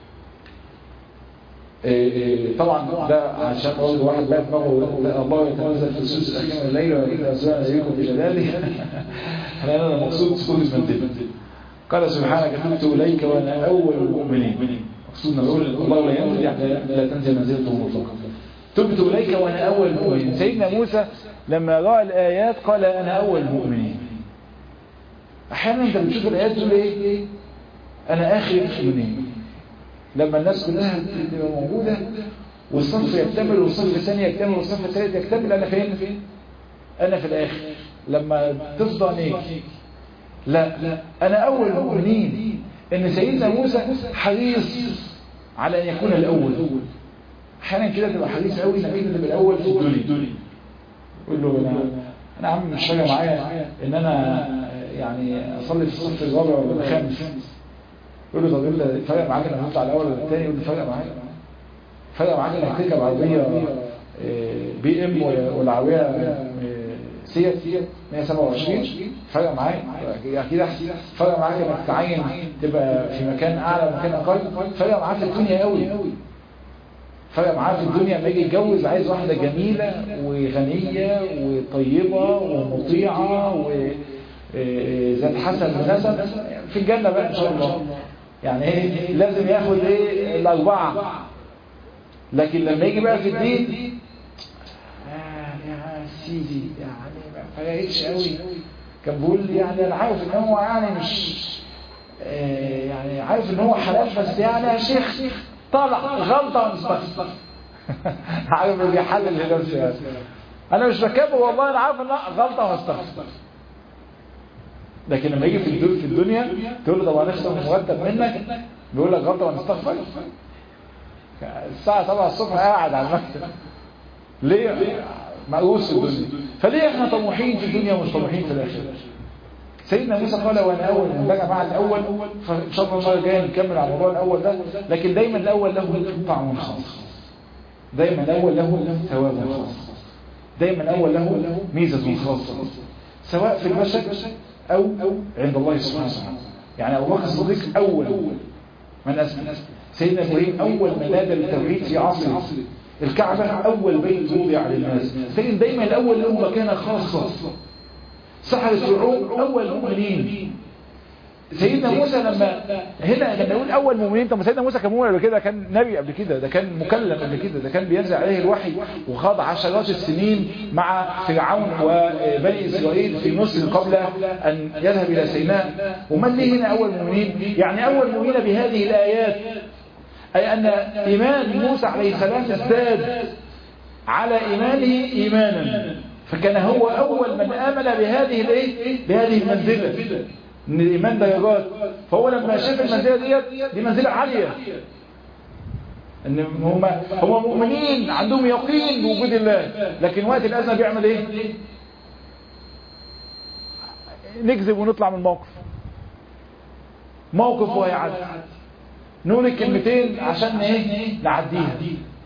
إيه إيه طبعا ده عشان برضه واحد بقى دماغه الله يتنزل في السوس الاخير من الليل واذا ازواج اليكم بجلاله انا انا المقصود سكون المنزل قال سبحانك تبت اليك وانا اول المؤمنين مقصودنا بيقول الله لا ينزل يعني لا تنزل منزلته مطلقا تبت اليك وانا اول المؤمنين سيدنا موسى لما راى الايات قال انا اول المؤمنين احيانا انت بتشوف الايات تقول ايه انا اخر المؤمنين لما الناس كلها تبقى موجودة والصف يكتمل والصف الثاني يكتمل والصف الثالث يكتمل أنا فين فين أنا في الآخر لما تفضى عينيك لا أنا أول المؤمنين إن سيدنا موسى حريص على أن يكون الأول أحيانا كده تبقى حريص قوي إنك أنت تبقى الأول في الدنيا يقول له أنا أنا عم مش فارق معايا إن أنا يعني أصلي في الصف الرابع ولا الخامس يقول له طب انت فرق معاك انك تطلع الاول ولا الثاني يقول له فرق معايا فرق معاك انك تركب عربيه بي ام ولا عربيه سيات 127 فرق معايا اكيد احسن فرق معاك انك تعين تبقى في مكان اعلى ومكان اقل فرق معاك في الدنيا قوي فرق معاه في الدنيا لما يجي يتجوز عايز واحده جميله وغنيه وطيبه ومطيعه وذات حسن ونسب في الجنه بقى ان شاء الله يعني ايه لازم ياخد ايه الاربعه لكن لما يجي بقى في الدين آه يا سيدي يعني ما فرقتش قوي كان بيقول لي يعني انا عارف ان هو يعني مش آه يعني عارف ان هو حلال بس يعني يا شيخ طلع غلطه ونستغفر عارف بيحلل لنفسه يعني انا مش بكبر والله انا عارف ان غلطه ونستغفر لكن لما يجي في الدنيا, في الدنيا تقول له طب هنخصم مرتب منك بيقول لك غلطه ونستغفر الساعه 7 الصبح قاعد على المكتب ليه مقروس في الدنيا فليه احنا طموحين في الدنيا ومش طموحين في الاخره سيدنا موسى قال وانا اول من بقى مع الاول فان شاء الله المره الجايه نكمل على الموضوع الاول ده لكن دايما الاول له طعم خاص دايما الاول له ثواب خاص دايما الاول له ميزه خاصه سواء في البشر أو عند الله سبحانه وتعالى يعني أبو بكر الصديق أول من أسلم سيدنا إبراهيم أول من نادى بالتوحيد في عصره الكعبة أول بيت وضع للناس سيدنا دايما الأول له مكانة خاصة سحر فرعون أول مؤمنين سيدنا موسى لما هنا لما يقول اول مؤمنين طب سيدنا موسى كان مؤمن قبل كده كان نبي قبل كده ده كان مكلم قبل كده ده كان بينزل عليه الوحي وخاض عشرات السنين مع فرعون وبني اسرائيل في مصر قبل ان يذهب الى سيناء ومن ليه هنا اول مؤمنين يعني اول مؤمنين بهذه الايات اي ان ايمان موسى عليه السلام ازداد على ايمانه ايمانا فكان هو اول من امن بهذه الايه بهذه المنزله ان الايمان درجات فهو لما شاف المنزله ديت دي منزله عاليه ان هم هم مؤمنين عندهم يقين بوجود الله لكن وقت الازمه بيعمل ايه نكذب ونطلع من الموقف موقف وهيعدي نقول الكلمتين عشان ايه نعديها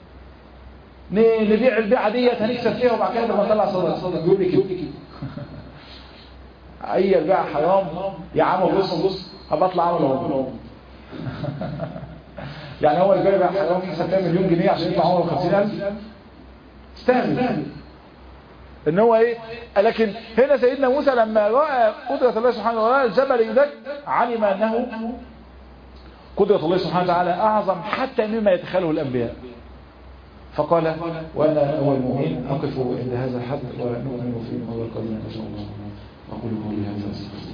نبيع البيعه ديت هنكسب فيها وبعد كده لما نطلع صدقه بيقول لي كده اي البيع حرام يا عم بص بص هبقى اطلع اعمل عمره يعني هو الجاي بقى حرام يكسب فيها مليون جنيه عشان يطلع عمره 50000 استهبل ان هو ايه لكن هنا سيدنا موسى لما راى قدره الله سبحانه وتعالى الجبل يدك علم انه قدره الله سبحانه وتعالى اعظم حتى مما يتخيله الانبياء فقال وانا اول مؤمن اقف عند هذا الحد ونؤمن في المره القادمه ان شاء الله اقول قولي هذا